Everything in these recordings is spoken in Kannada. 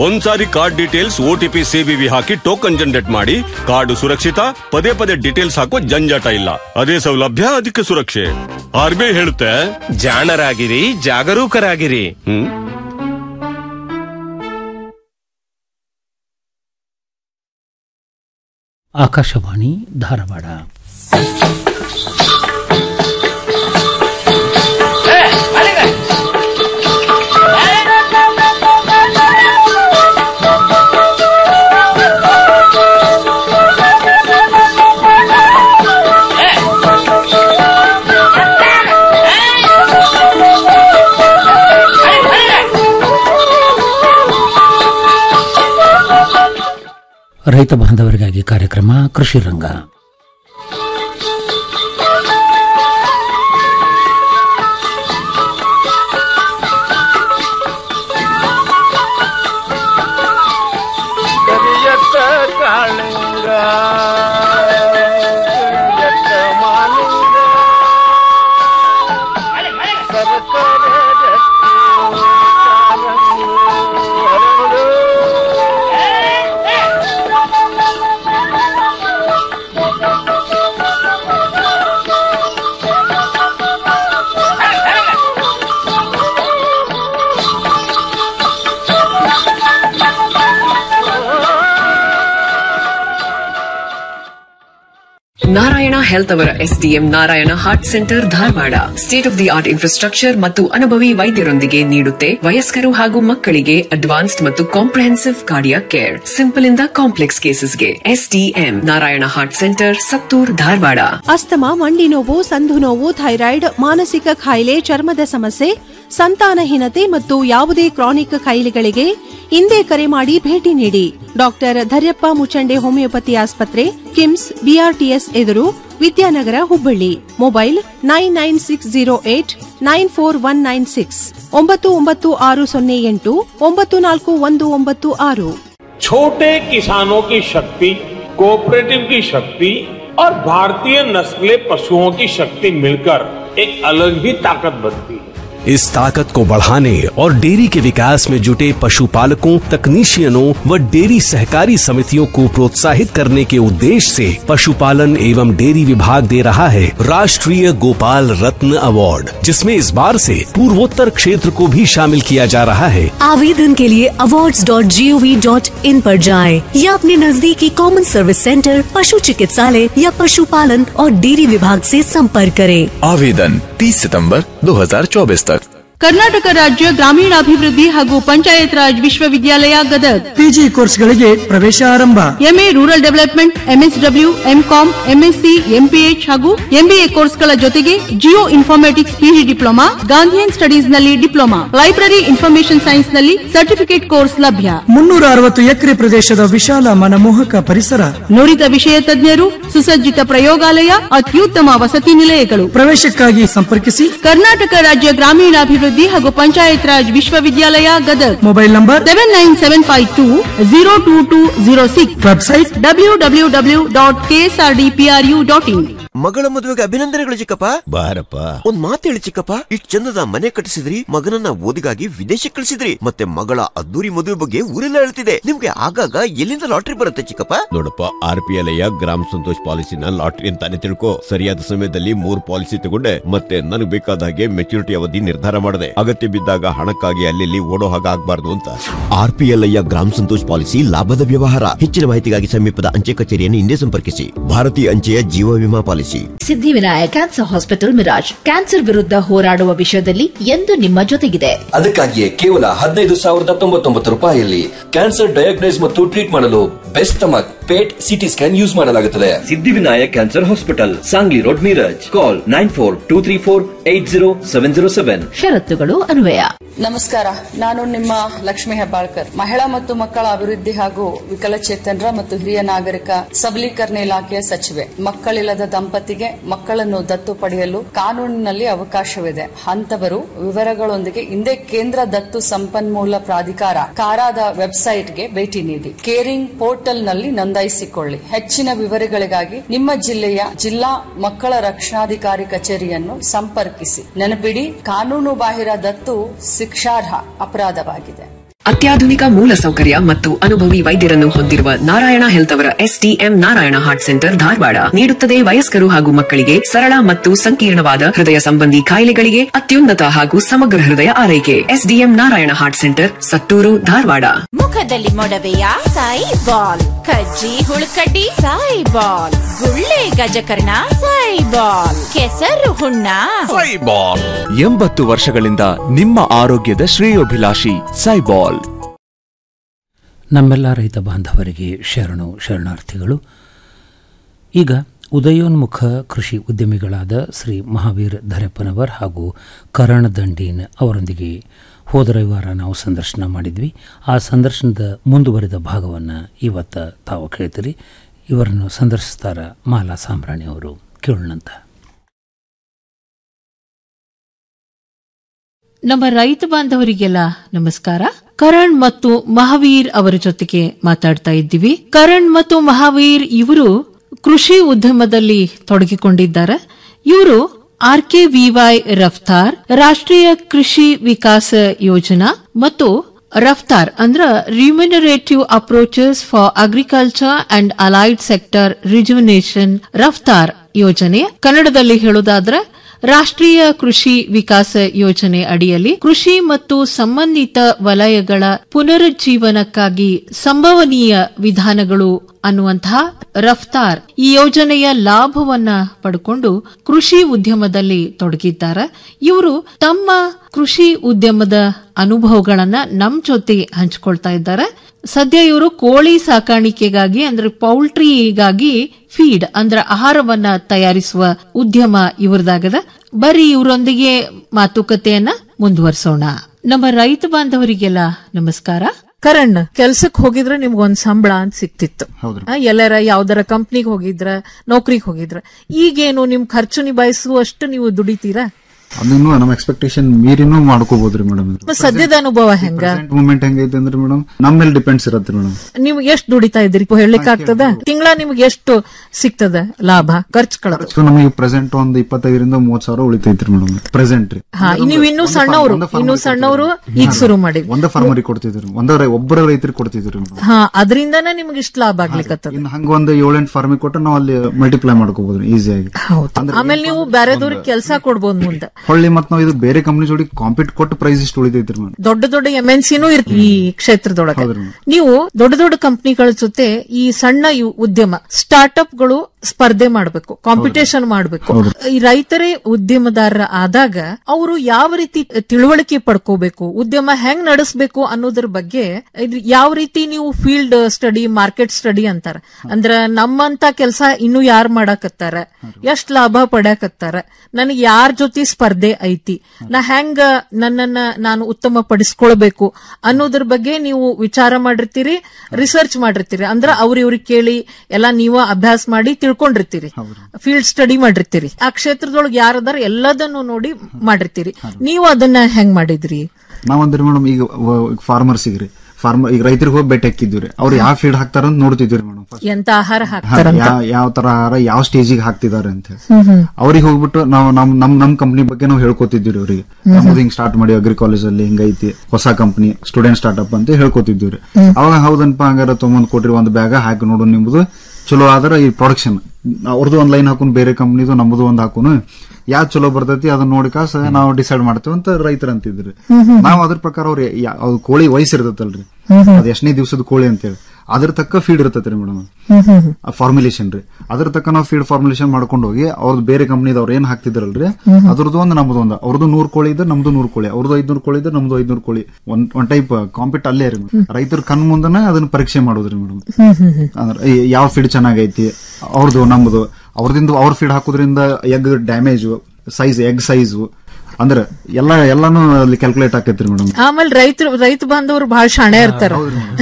ಒಂದ್ಸಾರಿ ಕಾರ್ಡ್ ಡೀಟೇಲ್ಸ್ ಓಟಿಪಿ ಸಿಬಿವಿ ಹಾಕಿ ಟೋಕನ್ ಜನರೇಟ್ ಮಾಡಿ ಕಾರ್ಡ್ ಸುರಕ್ಷಿತ ಪದೇ ಪದೇ ಡೀಟೇಲ್ಸ್ ಹಾಕೋ ಜಂಜಾಟ ಇಲ್ಲ ಅದೇ ಸೌಲಭ್ಯ ಅದಕ್ಕೆ ಸುರಕ್ಷೆ ಆರ್ಬಿಐ ಹೇಳುತ್ತೆ ಜಾಣರಾಗಿರಿ ಜಾಗರೂಕರಾಗಿರಿ ಹ್ಮ್ ಆಕಾಶವಾಣಿ ಧಾರವಾಡ ರೈತ ಬಾಂಧವರಿಗಾಗಿ ಕಾರ್ಯಕ್ರಮ ಕೃಷಿ ರಂಗ ಕರಿಯತ್ತ ಕಾಳಿಂಗ ಕರಿಯತ್ತ ಮಾಲಿಂಗ ಸರಸರ ರತ್ನ ಕಾರಂಗಿ ಹರಳು. ನಾರಾಯಣ ಹೆಲ್ತ್ ಅವರ SDM Narayana Heart Centre Dharwad state of the art infrastructure ಮತ್ತು ಅನುಭವಿ ವೈದ್ಯರೊಂದಿಗೆ ನೀಡುತ್ತೆ ವಯಸ್ಕರು ಹಾಗೂ ಮಕ್ಕಳಿಗೆ ಅಡ್ವಾನ್ಸ್ಡ್ ಮತ್ತು ಕಾಂಪ್ರಹೆನ್ಸಿವ್ ಕಾರ್ಡಿಯಾಕ್ ಕೇರ್ ಸಿಂಪಲ್ ಇಂದ ಕಾಂಪ್ಲೆಕ್ಸ್ ಕೇಸಸ್ಗೆ SDM Narayana Heart Centre Sattur Dharwad asthma ಮಂಡಿ ನೋವು ಸಂಧು ನೋವು ಥೈರಾಯ್ಡ್ ಮಾನಸಿಕ ಕಾಯಿಲೆ ಚರ್ಮದ ಸಮಸ್ಯೆ ಸಂತಾನಹೀನತೆ ಮತ್ತು ಯಾವುದೇ ಕ್ರಾನಿಕ್ ಕಾಯಿಲೆಗಳಿಗೆ ಹಿಂದೆ ಕರೆ ಮಾಡಿ ಭೇಟಿ ನೀಡಿ ಡಾಕ್ಟರ್ ಧರ್ಯಪ್ಪ ಮುಚಂಡೆ ಹೋಮಿಯೋಪತಿ ಆಸ್ಪತ್ರೆ ಕಿಮ್ಸ್ ಬಿಆರ್ಟಿಎಸ್ ಎದುರು Vidyanagar Hubballi mobile nine nine six zero eight nine four one nine six ಒಂಬತ್ತು ಒಂಬತ್ತು ಆರು ಸೊನ್ನೆ ಎಂಟು ಒಂಬತ್ತು ನಾಲ್ಕು ಒಂದು ಒಂಬತ್ತು ಆರು छोटे किसानों की शक्ति कोऑपरेटिव की शक्ति और भारतीय नस्ले पशुओं की शक्ति मिलकर एक अलग ही ताकत बनती है इस ताकत को बढ़ाने और डेयरी के विकास में जुटे पशुपालकों तकनीशियनों व डेयरी सहकारी समितियों को प्रोत्साहित करने के उद्देश्य से पशुपालन एवं डेयरी विभाग दे रहा है राष्ट्रीय गोपाल रत्न अवार्ड जिसमें इस बार से पूर्वोत्तर क्षेत्र को भी शामिल किया जा रहा है आवेदन के लिए awards.gov.in पर जाएं या अपने नजदीकी कॉमन सर्विस सेंटर पशु चिकित्सालय या पशुपालन और डेयरी विभाग से संपर्क करें आवेदन 30 सितंबर 2024 तक ಕರ್ನಾಟಕ ರಾಜ್ಯ ಗ್ರಾಮೀಣಾಭಿವೃದ್ಧಿ ಹಾಗೂ ಪಂಚಾಯತ್ ರಾಜ್ ವಿಶ್ವವಿದ್ಯಾಲಯ ಗದಗ್ ಪಿಜಿ ಕೋರ್ಸ್ಗಳಿಗೆ ಪ್ರವೇಶ ಆರಂಭ MA rural development MSW MCom MSc MPH ಹಾಗೂ ಎಂಬಿಎ ಕೋರ್ಸ್ಗಳ ಜೊತೆಗೆ geo informatics PG diploma Gandhian studies ನಲ್ಲಿ ಡಿಪ್ಲೊಮಾ ಲೈಬ್ರರಿ ಇನ್ಫಾರ್ಮೇಶನ್ ಸೈನ್ಸ್ ನಲ್ಲಿ ಸರ್ಟಿಫಿಕೇಟ್ ಕೋರ್ಸ್ ಲಭ್ಯ ಮುನ್ನೂರ ಅರವತ್ತು ಎಕರೆ ಪ್ರದೇಶದ ವಿಶಾಲ ಮನಮೋಹಕ ಪರಿಸರ ನುರಿತ ವಿಷಯ ತಜ್ಞರು ಸುಸಜ್ಜಿತ ಪ್ರಯೋಗಾಲಯ ಅತ್ಯುತ್ತಮ ವಸತಿ ನಿಲಯಗಳು ಪ್ರವೇಶಕ್ಕಾಗಿ ಸಂಪರ್ಕಿಸಿ ಕರ್ನಾಟಕ ರಾಜ್ಯ ಗ್ರಾಮೀಣಾಭಿವೃದ್ಧಿ ಹಾಗೂ ಪಂಚಾಯತ್ ರಾಜ್ ವಿಶ್ವವಿದ್ಯಾಲಯ Gadag mobile number seven nine seven five two zero two two zero six website W W W dot KSRDPRU dot in ಮಗಳ ಮದುವೆಗೆ ಅಭಿನಂದನೆಗಳು ಚಿಕ್ಕಪ್ಪ ಬಾರಪ್ಪ ಒಂದ್ ಮಾತು ಹೇಳಿ ಚಿಕ್ಕಪ್ಪ ಇಷ್ಟ್ ಚಂದದ ಮನೆ ಕಟ್ಟಿಸಿದ್ರಿ ಮಗನನ್ನ ಓದಿಗಾಗಿ ವಿದೇಶಕ್ಕೆ ಕಳಿಸಿದ್ರಿ ಮತ್ತೆ ಮಗಳ ಅದ್ದೂರಿ ಮದುವೆ ಬಗ್ಗೆ ಊರೆಲ್ಲ ಹೇಳ್ತಿದೆ ನಿಮ್ಗೆ ಆಗಾಗ ಎಲ್ಲಿಂದ ಲಾಟ್ರಿ ಬರುತ್ತೆ ಚಿಕ್ಕಪ್ಪ ನೋಡಪ್ಪ ಆರ್ ಪಿ ಎಲ್ ಗ್ರಾಮ ಸಂತೋಷ್ ಪಾಲಿಸಿನ ಲಾಟ್ರಿ ಅಂತಾನೆ ತಿಳ್ಕೊ ಸರಿಯಾದ ಸಮಯದಲ್ಲಿ ಮೂರ್ ಪಾಲಿಸಿ ತಗೊಂಡೆ ಮತ್ತೆ ನನಗೆ ಬೇಕಾದ ಹಾಗೆ ಮೆಚುರಿಟಿ ಅವಧಿ ನಿರ್ಧಾರ ಮಾಡಿದೆ ಅಗತ್ಯ ಬಿದ್ದಾಗ ಹಣಕ್ಕಾಗಿ ಅಲ್ಲಿ ಓಡೋ ಹಾಗೆ ಆಗ್ಬಾರ್ದು ಅಂತ ಆರ್ ಪಿ ಎಲ್ ಗ್ರಾಮ ಸಂತೋಷ್ ಪಾಲಿಸಿ ಲಾಭದ ವ್ಯವಹಾರ ಹೆಚ್ಚಿನ ಮಾಹಿತಿಗಾಗಿ ಸಮೀಪದ ಅಂಚೆ ಕಚೇರಿಯನ್ನು ಹಿಂದೆ ಸಂಪರ್ಕಿಸಿ ಭಾರತೀಯ ಅಂಚೆಯ ಜೀವ ವಿಮಾ policy Siddhivinayaka Cancer Hospital Miraj cancer ವಿರುದ್ಧ ಹೋರಾಡುವ ವಿಷಯದಲ್ಲಿ ಎಂದು ನಿಮ್ಮ ಜೊತೆಗಿದೆ ಅದಕ್ಕಾಗಿಯೇ ಕೇವಲ ಹದಿನೈದು ಸಾವಿರದ ತೊಂಬತ್ತೊಂಬತ್ತು ರೂಪಾಯಿಯಲ್ಲಿ ಕ್ಯಾನ್ಸರ್ ಡಯಾಗ್ನೈಸ್ ಮತ್ತು ಟ್ರೀಟ್ ಮಾಡಲು best stomach PET CT scan use ಮಾಡಲಾಗುತ್ತದೆ Siddhivinayak Cancer Hospital Sangli Road Miraj call nine four two three four eight zero seven zero seven ಷರತ್ತುಗಳು ಅನ್ವಯ ನಮಸ್ಕಾರ ನಾನು ನಿಮ್ಮ ಲಕ್ಷ್ಮಿ ಹೆಬ್ಬಾಳ್ಕರ್ ಮಹಿಳಾ ಮತ್ತು ಮಕ್ಕಳ ಅಭಿವೃದ್ಧಿ ಹಾಗೂ ವಿಕಲಚೇತನರ ಮತ್ತು ಹಿರಿಯ ನಾಗರಿಕ ಸಬಲೀಕರಣ ಇಲಾಖೆಯ ಸಚಿವೆ ಮಕ್ಕಳಿಲ್ಲದ ದಂಪತಿಗೆ ಮಕ್ಕಳನ್ನು ದತ್ತು ಪಡೆಯಲು ಕಾನೂನಿನಲ್ಲಿ ಅವಕಾಶವಿದೆ ಅಂತವರು ವಿವರಗಳೊಂದಿಗೆ ಹಿಂದೆ ಕೇಂದ್ರ ದತ್ತು ಸಂಪನ್ಮೂಲ ಪ್ರಾಧಿಕಾರ ಕಾರಾದ ವೆಬ್ಸೈಟ್ಗೆ ಭೇಟಿ ನೀಡಿ ಕೇರಿಂಗ್ ಪೋರ್ಟಲ್ನಲ್ಲಿ ನೋಂದಾಯಿಸಿಕೊಳ್ಳಿ ಹೆಚ್ಚಿನ ವಿವರಗಳಿಗಾಗಿ ನಿಮ್ಮ ಜಿಲ್ಲೆಯ ಜಿಲ್ಲಾ ಮಕ್ಕಳ ರಕ್ಷಣಾಧಿಕಾರಿ ಕಚೇರಿಯನ್ನು ಸಂಪರ್ಕಿಸಿ ನೆನಪಿಡಿ ಕಾನೂನು ಬಾಹಿರ ದತ್ತು ಶಿಕ್ಷಾರ್ಹ ಅಪರಾಧವಾಗಿದೆ ಅತ್ಯಾಧುನಿಕ ಮೂಲ ಸೌಕರ್ಯ ಮತ್ತು ಅನುಭವಿ ವೈದ್ಯರನ್ನು ಹೊಂದಿರುವ ನಾರಾಯಣ ಹೆಲ್ತ್ ಅವರ SDM Narayana Heart Centre Dharwad ನೀಡುತ್ತದೆ ವಯಸ್ಕರು ಹಾಗೂ ಮಕ್ಕಳಿಗೆ ಸರಳ ಮತ್ತು ಸಂಕೀರ್ಣವಾದ ಹೃದಯ ಸಂಬಂಧಿ ಕಾಯಿಲೆಗಳಿಗೆ ಅತ್ಯುನ್ನತ ಹಾಗೂ ಸಮಗ್ರ ಹೃದಯ ಆರೈಕೆ SDM Narayana Heart Centre Sattur Dharwad ಮುಖದಲ್ಲಿ ಮೊಡವೆಯ ಸಾಯಿ ಬಾಲ್ ಕಜ್ಜಿ ಹುಳುಕಡ್ಡಿ ಸಾಯಿ ಬಾಲ್ ಗುಳ್ಳೆ ಗಜಕರ್ಣ ಸಾಯಿ ಬಾಲ್ ಕೆಸರು ಹುಣ್ಣ ಎಂಬತ್ತು ವರ್ಷಗಳಿಂದ ನಿಮ್ಮ ಆರೋಗ್ಯದ ಶ್ರೇಯೋಭಿಲಾಷಿ ಸೈಬಾಲ್ ನಮ್ಮೆಲ್ಲ ರೈತ ಬಾಂಧವರಿಗೆ ಶರಣು ಶರಣಾರ್ಥಿಗಳು ಈಗ ಉದಯೋನ್ಮುಖ ಕೃಷಿ ಉದ್ಯಮಿಗಳಾದ ಶ್ರೀ ಮಹಾವೀರ್ ಧರೆಪ್ಪನವರ್ ಹಾಗೂ ಕರಣ್ ದಂಡೀನ್ ಅವರೊಂದಿಗೆ ಹೋದ ರವಿವಾರ ನಾವು ಸಂದರ್ಶನ ಮಾಡಿದ್ವಿ ಆ ಸಂದರ್ಶನದ ಮುಂದುವರಿದ ಭಾಗವನ್ನು ಇವತ್ತು ತಾವು ಕೇಳ್ತೀರಿ ಇವರನ್ನು ಸಂದರ್ಶಿಸ್ತಾರ ಮಾಲಾ ಸಾಂಬ್ರಾಣಿ ಅವರು ಕೇಳೋಣಂತ ನಮ್ಮ ರೈತ ಬಾಂಧವರಿಗೆಲ್ಲ ನಮಸ್ಕಾರ ಕರಣ್ ಮತ್ತು ಮಹಾವೀರ್ ಅವರ ಜೊತೆಗೆ ಮಾತಾಡ್ತಾ ಇದ್ದೀವಿ ಕರಣ್ ಮತ್ತು ಮಹಾವೀರ್ ಇವರು ಕೃಷಿ ಉದ್ಯಮದಲ್ಲಿ ತೊಡಗಿಕೊಂಡಿದ್ದಾರೆ ಇವರು ಆರ್ ಕೆ ವಿವೈ ರಫ್ತಾರ್ ರಾಷ್ಟ್ರೀಯ ಕೃಷಿ ವಿಕಾಸ ಯೋಜನಾ ಮತ್ತು ರಫ್ತಾರ್ ಅಂದ್ರ remunerative approaches for agriculture and allied sector rejuvenation Raftaar ಯೋಜನೆ ಕನ್ನಡದಲ್ಲಿ ಹೇಳೋದಾದ್ರೆ ರಾಷ್ಟ್ರೀಯ ಕೃಷಿ ವಿಕಾಸ ಯೋಜನೆ ಅಡಿಯಲ್ಲಿ ಕೃಷಿ ಮತ್ತು ಸಂಬಂಧಿತ ವಲಯಗಳ ಪುನರುಜ್ಜೀವನಕ್ಕಾಗಿ ಸಂಭವನೀಯ ವಿಧಾನಗಳು ಅನ್ನುವಂತಹ ರಫ್ತಾರ್ ಈ ಯೋಜನೆಯ ಲಾಭವನ್ನ ಪಡ್ಕೊಂಡು ಕೃಷಿ ಉದ್ಯಮದಲ್ಲಿ ತೊಡಗಿದ್ದಾರೆ ಇವರು ತಮ್ಮ ಕೃಷಿ ಉದ್ಯಮದ ಅನುಭವಗಳನ್ನ ನಮ್ ಜೊತೆ ಹಂಚಿಕೊಳ್ತಾ ಇದ್ದಾರೆ ಸದ್ಯ ಇವರು ಕೋಳಿ ಸಾಕಾಣಿಕೆಗಾಗಿ ಅಂದ್ರೆ ಪೌಲ್ಟ್ರಿಗಾಗಿ ಫೀಡ್ ಅಂದ್ರೆ ಆಹಾರವನ್ನ ತಯಾರಿಸುವ ಉದ್ಯಮ ಇವ್ರದಾಗದ ಬರೀ ಇವರೊಂದಿಗೆ ಮಾತುಕತೆಯನ್ನ ಮುಂದುವರಿಸೋಣ ನಮ್ಮ ರೈತ ಬಾಂಧವರಿಗೆಲ್ಲ ನಮಸ್ಕಾರ ಕರಣ್ ಕೆಲ್ಸಕ್ ಹೋಗಿದ್ರೆ ನಿಮ್ಗೊಂದ್ ಸಂಬಳ ಅಂತ ಸಿಕ್ತಿತ್ತು ಆ, ಎಲ್ಲರ ಯಾವ್ದಾರ ಕಂಪ್ನಿಗೆ ಹೋಗಿದ್ರ ನೌಕರಿಗೆ ಹೋಗಿದ್ರ ಈಗೇನು ನಿಮ್ ಖರ್ಚು ನಿಭಾಯಿಸುವಷ್ಟು ನೀವು ದುಡಿತೀರಾ ಅದನ್ನು ನಮ್ಮ ಎಕ್ಸ್ಪೆಕ್ಟೇಷನ್ ಮೀರಿನೂ ಮಾಡ್ಕೋಬಹುದ್ರಿ ಮೇಡಮ್ ಸದ್ಯದ ಅನುಭವ ಹೆಂಗ ಮೂಮೆಂಟ್ ಹೆಂಗೈತೆ ಅಂದ್ರೆ ಮೇಡಮ್ ನಮ್ಮ ಮೇಲೆ ಡಿಪೆಂಡ್ಸ್ ಇರತ್ತೆ ಮೇಡಮ್ ನೀವು ಎಷ್ಟ್ ದುಡಿತಾ ಇದ್ರಿ ಹೇಳಲಿಕ್ಕೆ ಆಗ್ತದ ತಿಂಗಳ ನಿಮ್ಗೆ ಎಷ್ಟು ಸಿಗ್ತದ ಲಾಭ ಖರ್ಚುಗಳು ಸೊ ನಮಗೆ ಪ್ರೆಸೆಂಟ್ ಒಂದ್ ಇಪ್ಪತ್ತೈದರಿಂದ ಮೂವತ್ ಸಾವಿರ ಉಳಿತೈತ್ರಿ ಮೇಡಮ್ ಪ್ರೆಸೆಂಟ್ ರೀ ಹಾ ನೀವು ಇನ್ನೂ ಸಣ್ಣವರು ಇನ್ನೂ ಸಣ್ಣವರು ಈಗ ಶುರು ಮಾಡಿ ಒಂದೇ ಫಾರ್ಮರಿಗೆ ಕೊಡ್ತಿದ್ರಿ ಒಂದ ಒಬ್ಬರ ರೈತರಿಗೆ ಕೊಡ್ತಿದ್ರಿ ಮೇಡಮ್ ಹಾ ಅದರಿಂದನೇ ನಿಮ್ಗೆ ಇಷ್ಟ ಲಾಭ ಆಗ್ಲಿಕ್ಕತ್ತದ ಇನ್ನು ಹಂಗ ಒಂದ್ ಏಳೆಂಟು ಫಾರ್ಮಿಗೆ ಕೊಟ್ಟು ನಾವು ಅಲ್ಲಿ ಮಲ್ಟಿಪ್ಲೈ ಮಾಡ್ಕೋಬಹುದ್ರಿ ಈಸಿಯಾಗಿ ಆಮೇಲೆ ನೀವು ಬೇರೆದವ್ರಿಗೆ ಕೆಲಸ ಕೊಡ್ಬೋದು ಮುಂದೆ ಹೊಳ್ಳಿ ಮತ್ ನಾವು ಇದು ಬೇರೆ ಕಂಪ್ನಿ ಜೋಡಿ ಕಾಂಪೀಟ್ ಕೊಟ್ಟು ಪ್ರೈಸ್ ಇಷ್ಟು ಉಳಿತೈತ್ರಿ ಮೇಡಮ್ ದೊಡ್ಡ ದೊಡ್ಡ ಎಂ ಎನ್ ಸಿನೂ ಈ ಕ್ಷೇತ್ರದೊಳಗೆ ನೀವು ದೊಡ್ಡ ದೊಡ್ಡ ಕಂಪನಿಗಳ ಜೊತೆ ಈ ಸಣ್ಣ ಇವ್ ಉದ್ಯಮ ಸ್ಟಾರ್ಟ್ಅಪ್ ಗಳು ಸ್ಪರ್ಧೆ ಮಾಡಬೇಕು ಕಾಂಪಿಟೇಷನ್ ಮಾಡಬೇಕು ಈ ರೈತರೇ ಉದ್ಯಮದಾರರ ಆದಾಗ ಅವರು ಯಾವ ರೀತಿ ತಿಳುವಳಿಕೆ ಪಡ್ಕೋಬೇಕು ಉದ್ಯಮ ಹೆಂಗ್ ನಡೆಸಬೇಕು ಅನ್ನೋದ್ರ ಬಗ್ಗೆ ಇದ್ ಯಾವ ರೀತಿ ನೀವು ಫೀಲ್ಡ್ ಸ್ಟಡಿ ಮಾರ್ಕೆಟ್ ಸ್ಟಡಿ ಅಂತಾರ ಅಂದ್ರ ನಮ್ಮಂತ ಕೆಲಸ ಇನ್ನು ಯಾರು ಮಾಡಾಕತ್ತಾರ ಎಷ್ಟ್ ಲಾಭ ಪಡ್ಯಾಕತ್ತಾರ ನನಗೆ ಯಾರ ಜೊತೆ ಸ್ಪರ್ಧೆ ಐತಿ ನಾ ಹೆಂಗ ನನ್ನನ್ನ ನಾನು ಉತ್ತಮ ಪಡಿಸ್ಕೊಳ್ಬೇಕು ಅನ್ನೋದ್ರ ಬಗ್ಗೆ ನೀವು ವಿಚಾರ ಮಾಡಿರ್ತೀರಿ ರಿಸರ್ಚ್ ಮಾಡಿರ್ತೀರಿ ಅಂದ್ರ ಅವ್ರ ಇವ್ರಿಗೆ ಕೇಳಿ ಎಲ್ಲಾ ನೀವು ಅಭ್ಯಾಸ ಮಾಡಿ ತಿಳ್ಕೊಂಡಿರ್ತೀರಿ ಫೀಲ್ಡ್ ಸ್ಟಡಿ ಮಾಡಿರ್ತೀರಿ ಆ ಕ್ಷೇತ್ರದೊಳಗೆ ಯಾರದಾರ ಎಲ್ಲದನ್ನು ನೋಡಿ ಮಾಡಿರ್ತೀರಿ ನೀವು ಅದನ್ನ ಹೆಂಗ್ ಮಾಡಿದ್ರಿ ನಾವಂದ್ರಿ ಮೇಡಮ್ ಈಗ ಫಾರ್ಮರ್ಸಿಗ್ರಿ ಫಾರ್ಮರ್ ಈಗ ರೈತರಿಗೆ ಹೋಗಿ ಭೇಟಿ ಹಾಕಿದ್ವಿ ಅವ್ರು ಯಾವ ಫೀಡ್ ಹಾಕ್ತಾರ ಅಂತ ನೋಡ್ತಿದ್ವಿ ಮೇಡಮ್ ಎಂತ ಆಹಾರ ಹಾಕ್ತಾರಂತ ಯಾವ ತರ ಆಹಾರ ಯಾವ ಸ್ಟೇಜಿಗೆ ಹಾಕ್ತಿದಾರೆ ಅಂತ ಹೇಳಿ ಹ್ಮ್ ಹ್ಮ್. ಅವ್ರಿಗೆ ಹೋಗ್ಬಿಟ್ಟು ನಾವು ನಮ್ ನಮ್ ನಮ್ ಕಂಪ್ನಿ ಬಗ್ಗೆ ನಾವು ಹೇಳ್ಕೊತಿದ್ವಿ ಅವ್ರಿಗೆ ಹ್ಮ್. ನಮ್ದು ಹಿಂಗ್ ಸ್ಟಾರ್ಟ್ ಮಾಡಿ ಅಗ್ರಿ ಕಾಲೇಜ್ ಅಲ್ಲಿ ಹಿಂಗೈತಿ ಹೊಸ ಕಂಪ್ನಿ ಸ್ಟೂಡೆಂಟ್ ಸ್ಟಾರ್ಟ್ಅಪ್ ಅಂತ ಹೇಳ್ಕೊತಿದ್ವಿ ಹ್ಮ್. ಅವಾಗ ಹೌದನ್ಪ ಹಂಗಾರ ತೊಗೊಂಡ್ ಕೊಟ್ರಿ ಒಂದ್ ಬ್ಯಾಗ ಹಾಕಿ ನೋಡು ನಿಮ್ದು ಚಲೋ ಆದ್ರ ಈ ಪ್ರೊಡಕ್ಷನ್ ಅವ್ರದ್ದು ಒಂದ್ ಲೈನ್ ಹಾಕೋನ್ ಬೇರೆ ಕಂಪ್ನಿದು ನಮ್ದು ಒಂದ್ ಹಾಕೋನು ಯಾವ್ದ್ ಚಲೋ ಬರ್ತೈತಿ ಅದನ್ನ ನೋಡಿ ಕಾಸ ನಾವು ಡಿಸೈಡ್ ಮಾಡ್ತೇವೆ ಅಂತ ರೈತರ ಅಂತಿದ್ರಿ ಹ್ಮ್ ಹ್ಮ್. ನಾವು ಅದ್ರ ಪ್ರಕಾರ ಅವ್ರ ಅದು ಕೋಳಿ ವಯಸ್ಸು ಇರ್ತೈತಲ್ರಿ ಹ್ಮ್ ಹ್ಮ್. ಅದ್ ಎಷ್ಟನೇ ದಿವಸದ ಕೋಳಿ ಅಂತೇಳಿ ಅದ್ರ ತಕ್ಕ ಫೀಡ್ ಇರ್ತೈತ್ರಿ ಮೇಡಮ್ ಹ್ಮ್ ಹ್ಮ್ ಹ್ಮ್. ಫಾರ್ಮುಲೇಷನ್ ರೀ ಅದ್ರ ತಕ್ಕ ನಾವು ಫೀಡ್ ಫಾರ್ಮುಲೇಷನ್ ಮಾಡ್ಕೊಂಡು ಹೋಗಿ ಅವ್ರದ್ದು ಬೇರೆ ಕಂಪ್ನಿದವ್ರು ಏನ್ ಹಾಕ್ತಿದ್ರಲ್ರಿ ಹ್ಮ್ ಹ್ಮ್. ಅದ್ರದ್ದು ಒಂದು ನಮ್ದು ಒಂದು ಅವ್ರದ್ದು ನೂರ್ ಕೋಳಿ ಇದ್ರೆ ನಮ್ದು ನೂರ್ ಕೋಳಿ ಅವ್ರದ್ದು ಐದ್ನೂರ್ ಕೋಳಿ ಇದ್ರೆ ನಮ್ದು ಐದ್ನೂರ್ ಕೋಳಿ ಒಂದ್ ಒಂದ್ ಟೈಪ್ ಕಾಂಪಿಟ್ ಅಲ್ಲೇ ರೀ ರೈತರ ಕಣ್ ಮುಂದನ ಅದನ್ನ ಪರೀಕ್ಷೆ ಮಾಡೋದ್ರಿ ಮೇಡಮ್ ಹ್ಮ್ ಹ್ಮ್ ಹ್ಮ್. ಅಂದ್ರೆ ಈ ಯಾವ ಫೀಡ್ ಚೆನ್ನಾಗೈತಿ ಅವ್ರದ್ದು ನಮ್ದು ಅವ್ರದಿಂದ ಅವ್ರ ಫೀಡ್ ಹಾಕೋದ್ರಿಂದ egg damage size egg size ಅಂದ್ರೆ ಎಲ್ಲ ಎಲ್ಲಾನು ಅಲ್ಲಿ ಕ್ಯಾಲ್ಕುಲೇಟ್ ಆಕೈತ್ರಿ ಮೇಡಮ್ ಆಮೇಲೆ ರೈತರು ರೈತ ಬಾಂಧವರು ಬಹಳ ಶಾಣೆ ಇರ್ತಾರ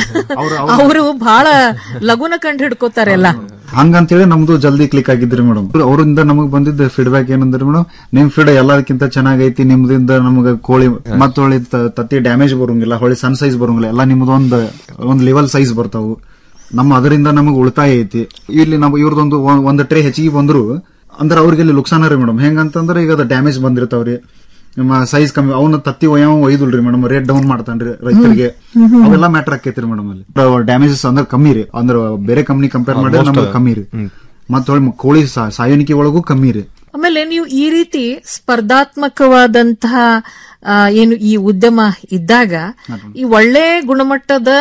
ಅವರು ಬಹಳ ಲಗುನ ಕಂಡು ಹಿಡ್ಕೋತಾರೆ ಎಲ್ಲ ಹಂಗಂತೇಳಿ ನಮ್ದು ಜಲ್ದಿ ಕ್ಲಿಕ್ ಆಗಿದ್ರಿ ಮೇಡಮ್ ಅವರಿಂದ ನಮಗ್ ಬಂದಿದ್ದ ಫೀಡ್ಬ್ಯಾಕ್ ಏನಂದ್ರೆ ಮೇಡಮ್ ನಿಮ್ ಫೀಡ್ ಎಲ್ಲದಕ್ಕಿಂತ ಚೆನ್ನಾಗೈತಿ ನಿಮ್ದಿಂದ ನಮಗ ಕೋಳಿ ಮತ್ತ ಹೊಳಿ ತ- ತತ್ತಿ ಡ್ಯಾಮೇಜ್ ಬರೋಂಗಿಲ್ಲ ಹೊಳಿ ಸಣ್ಣ ಸೈಜ್ ಬರೋಂಗಿಲ್ಲ ಎಲ್ಲ ನಿಮ್ದು ಒಂದ್ ಒಂದ್ ಲೆವೆಲ್ ಸೈಜ್ ಬರ್ತಾವು ನಮ್ಮ ಅದರಿಂದ ನಮಗ್ ಉಳಿತಾಯ ಐತಿ ಇಲ್ಲಿ ನಾವು ಇವ್ರದೊಂದು ಒಂದ್- ಒಂದ್ ಟ್ರೇ ಹೆಚ್ಚಿಗೆ ಬಂದ್ರು ಅಂದ್ರೆ ಅವ್ರಿಗೆ ಇಲ್ಲಿ ಲುಕ್ಸಾನ ರೀ ಮೇಡಮ್ ಹೆಂಗಂತಂದ್ರೆ ಈಗ ಅದು ಡ್ಯಾಮೇಜ್ ಬಂದಿರ್ತಾವ್ರಿ ನಿಮ್ಮ ಸೈಜ್ ಕಮ್ಮಿ ಅವನ ತತ್ತಿ ಒಯ್ಯವ ಒಯ್ದುಲ್ರಿ ಮೇಡಮ್ ರೇಟ್ ಡೌನ್ ಮಾಡ್ತಾನ್ರಿ ರೈತರಿಗೆ ಹ್ಮ್ ಹ್ಮ್. ಅವೆಲ್ಲ ಮ್ಯಾಟರ್ ಆಕೈತ್ರಿ ಮೇಡಮ್ ಅಲ್ಲಿ ಡ್ಯಾಮೇಜಸ್ ಅಂದ್ರೆ ಕಮ್ಮಿ ರೀ ಅಂದ್ರೆ ಬೇರೆ ಕಂಪ್ನಿ ಕಂಪೇರ್ ಮಾಡಿದ್ರೆ Almost, ನಮ್ಗೆ ಕಮ್ಮಿ ರೀ ಮತ್ತ ಹೊಳ್ಳಿ ಕೋಳಿ ಸಾ- ಸಾಯಾಣಿಕೆ ಒಳಗೂ ಕಮ್ಮಿ ರೀ ಆಮೇಲೆ ನೀವು ಈ ರೀತಿ ಸ್ಪರ್ಧಾತ್ಮಕವಾದಂತಹ ಆ, ಏನು ಈ ಉದ್ಯಮ ಇದ್ದಾಗ ಈ ಒಳ್ಳೆ ಗುಣಮಟ್ಟದ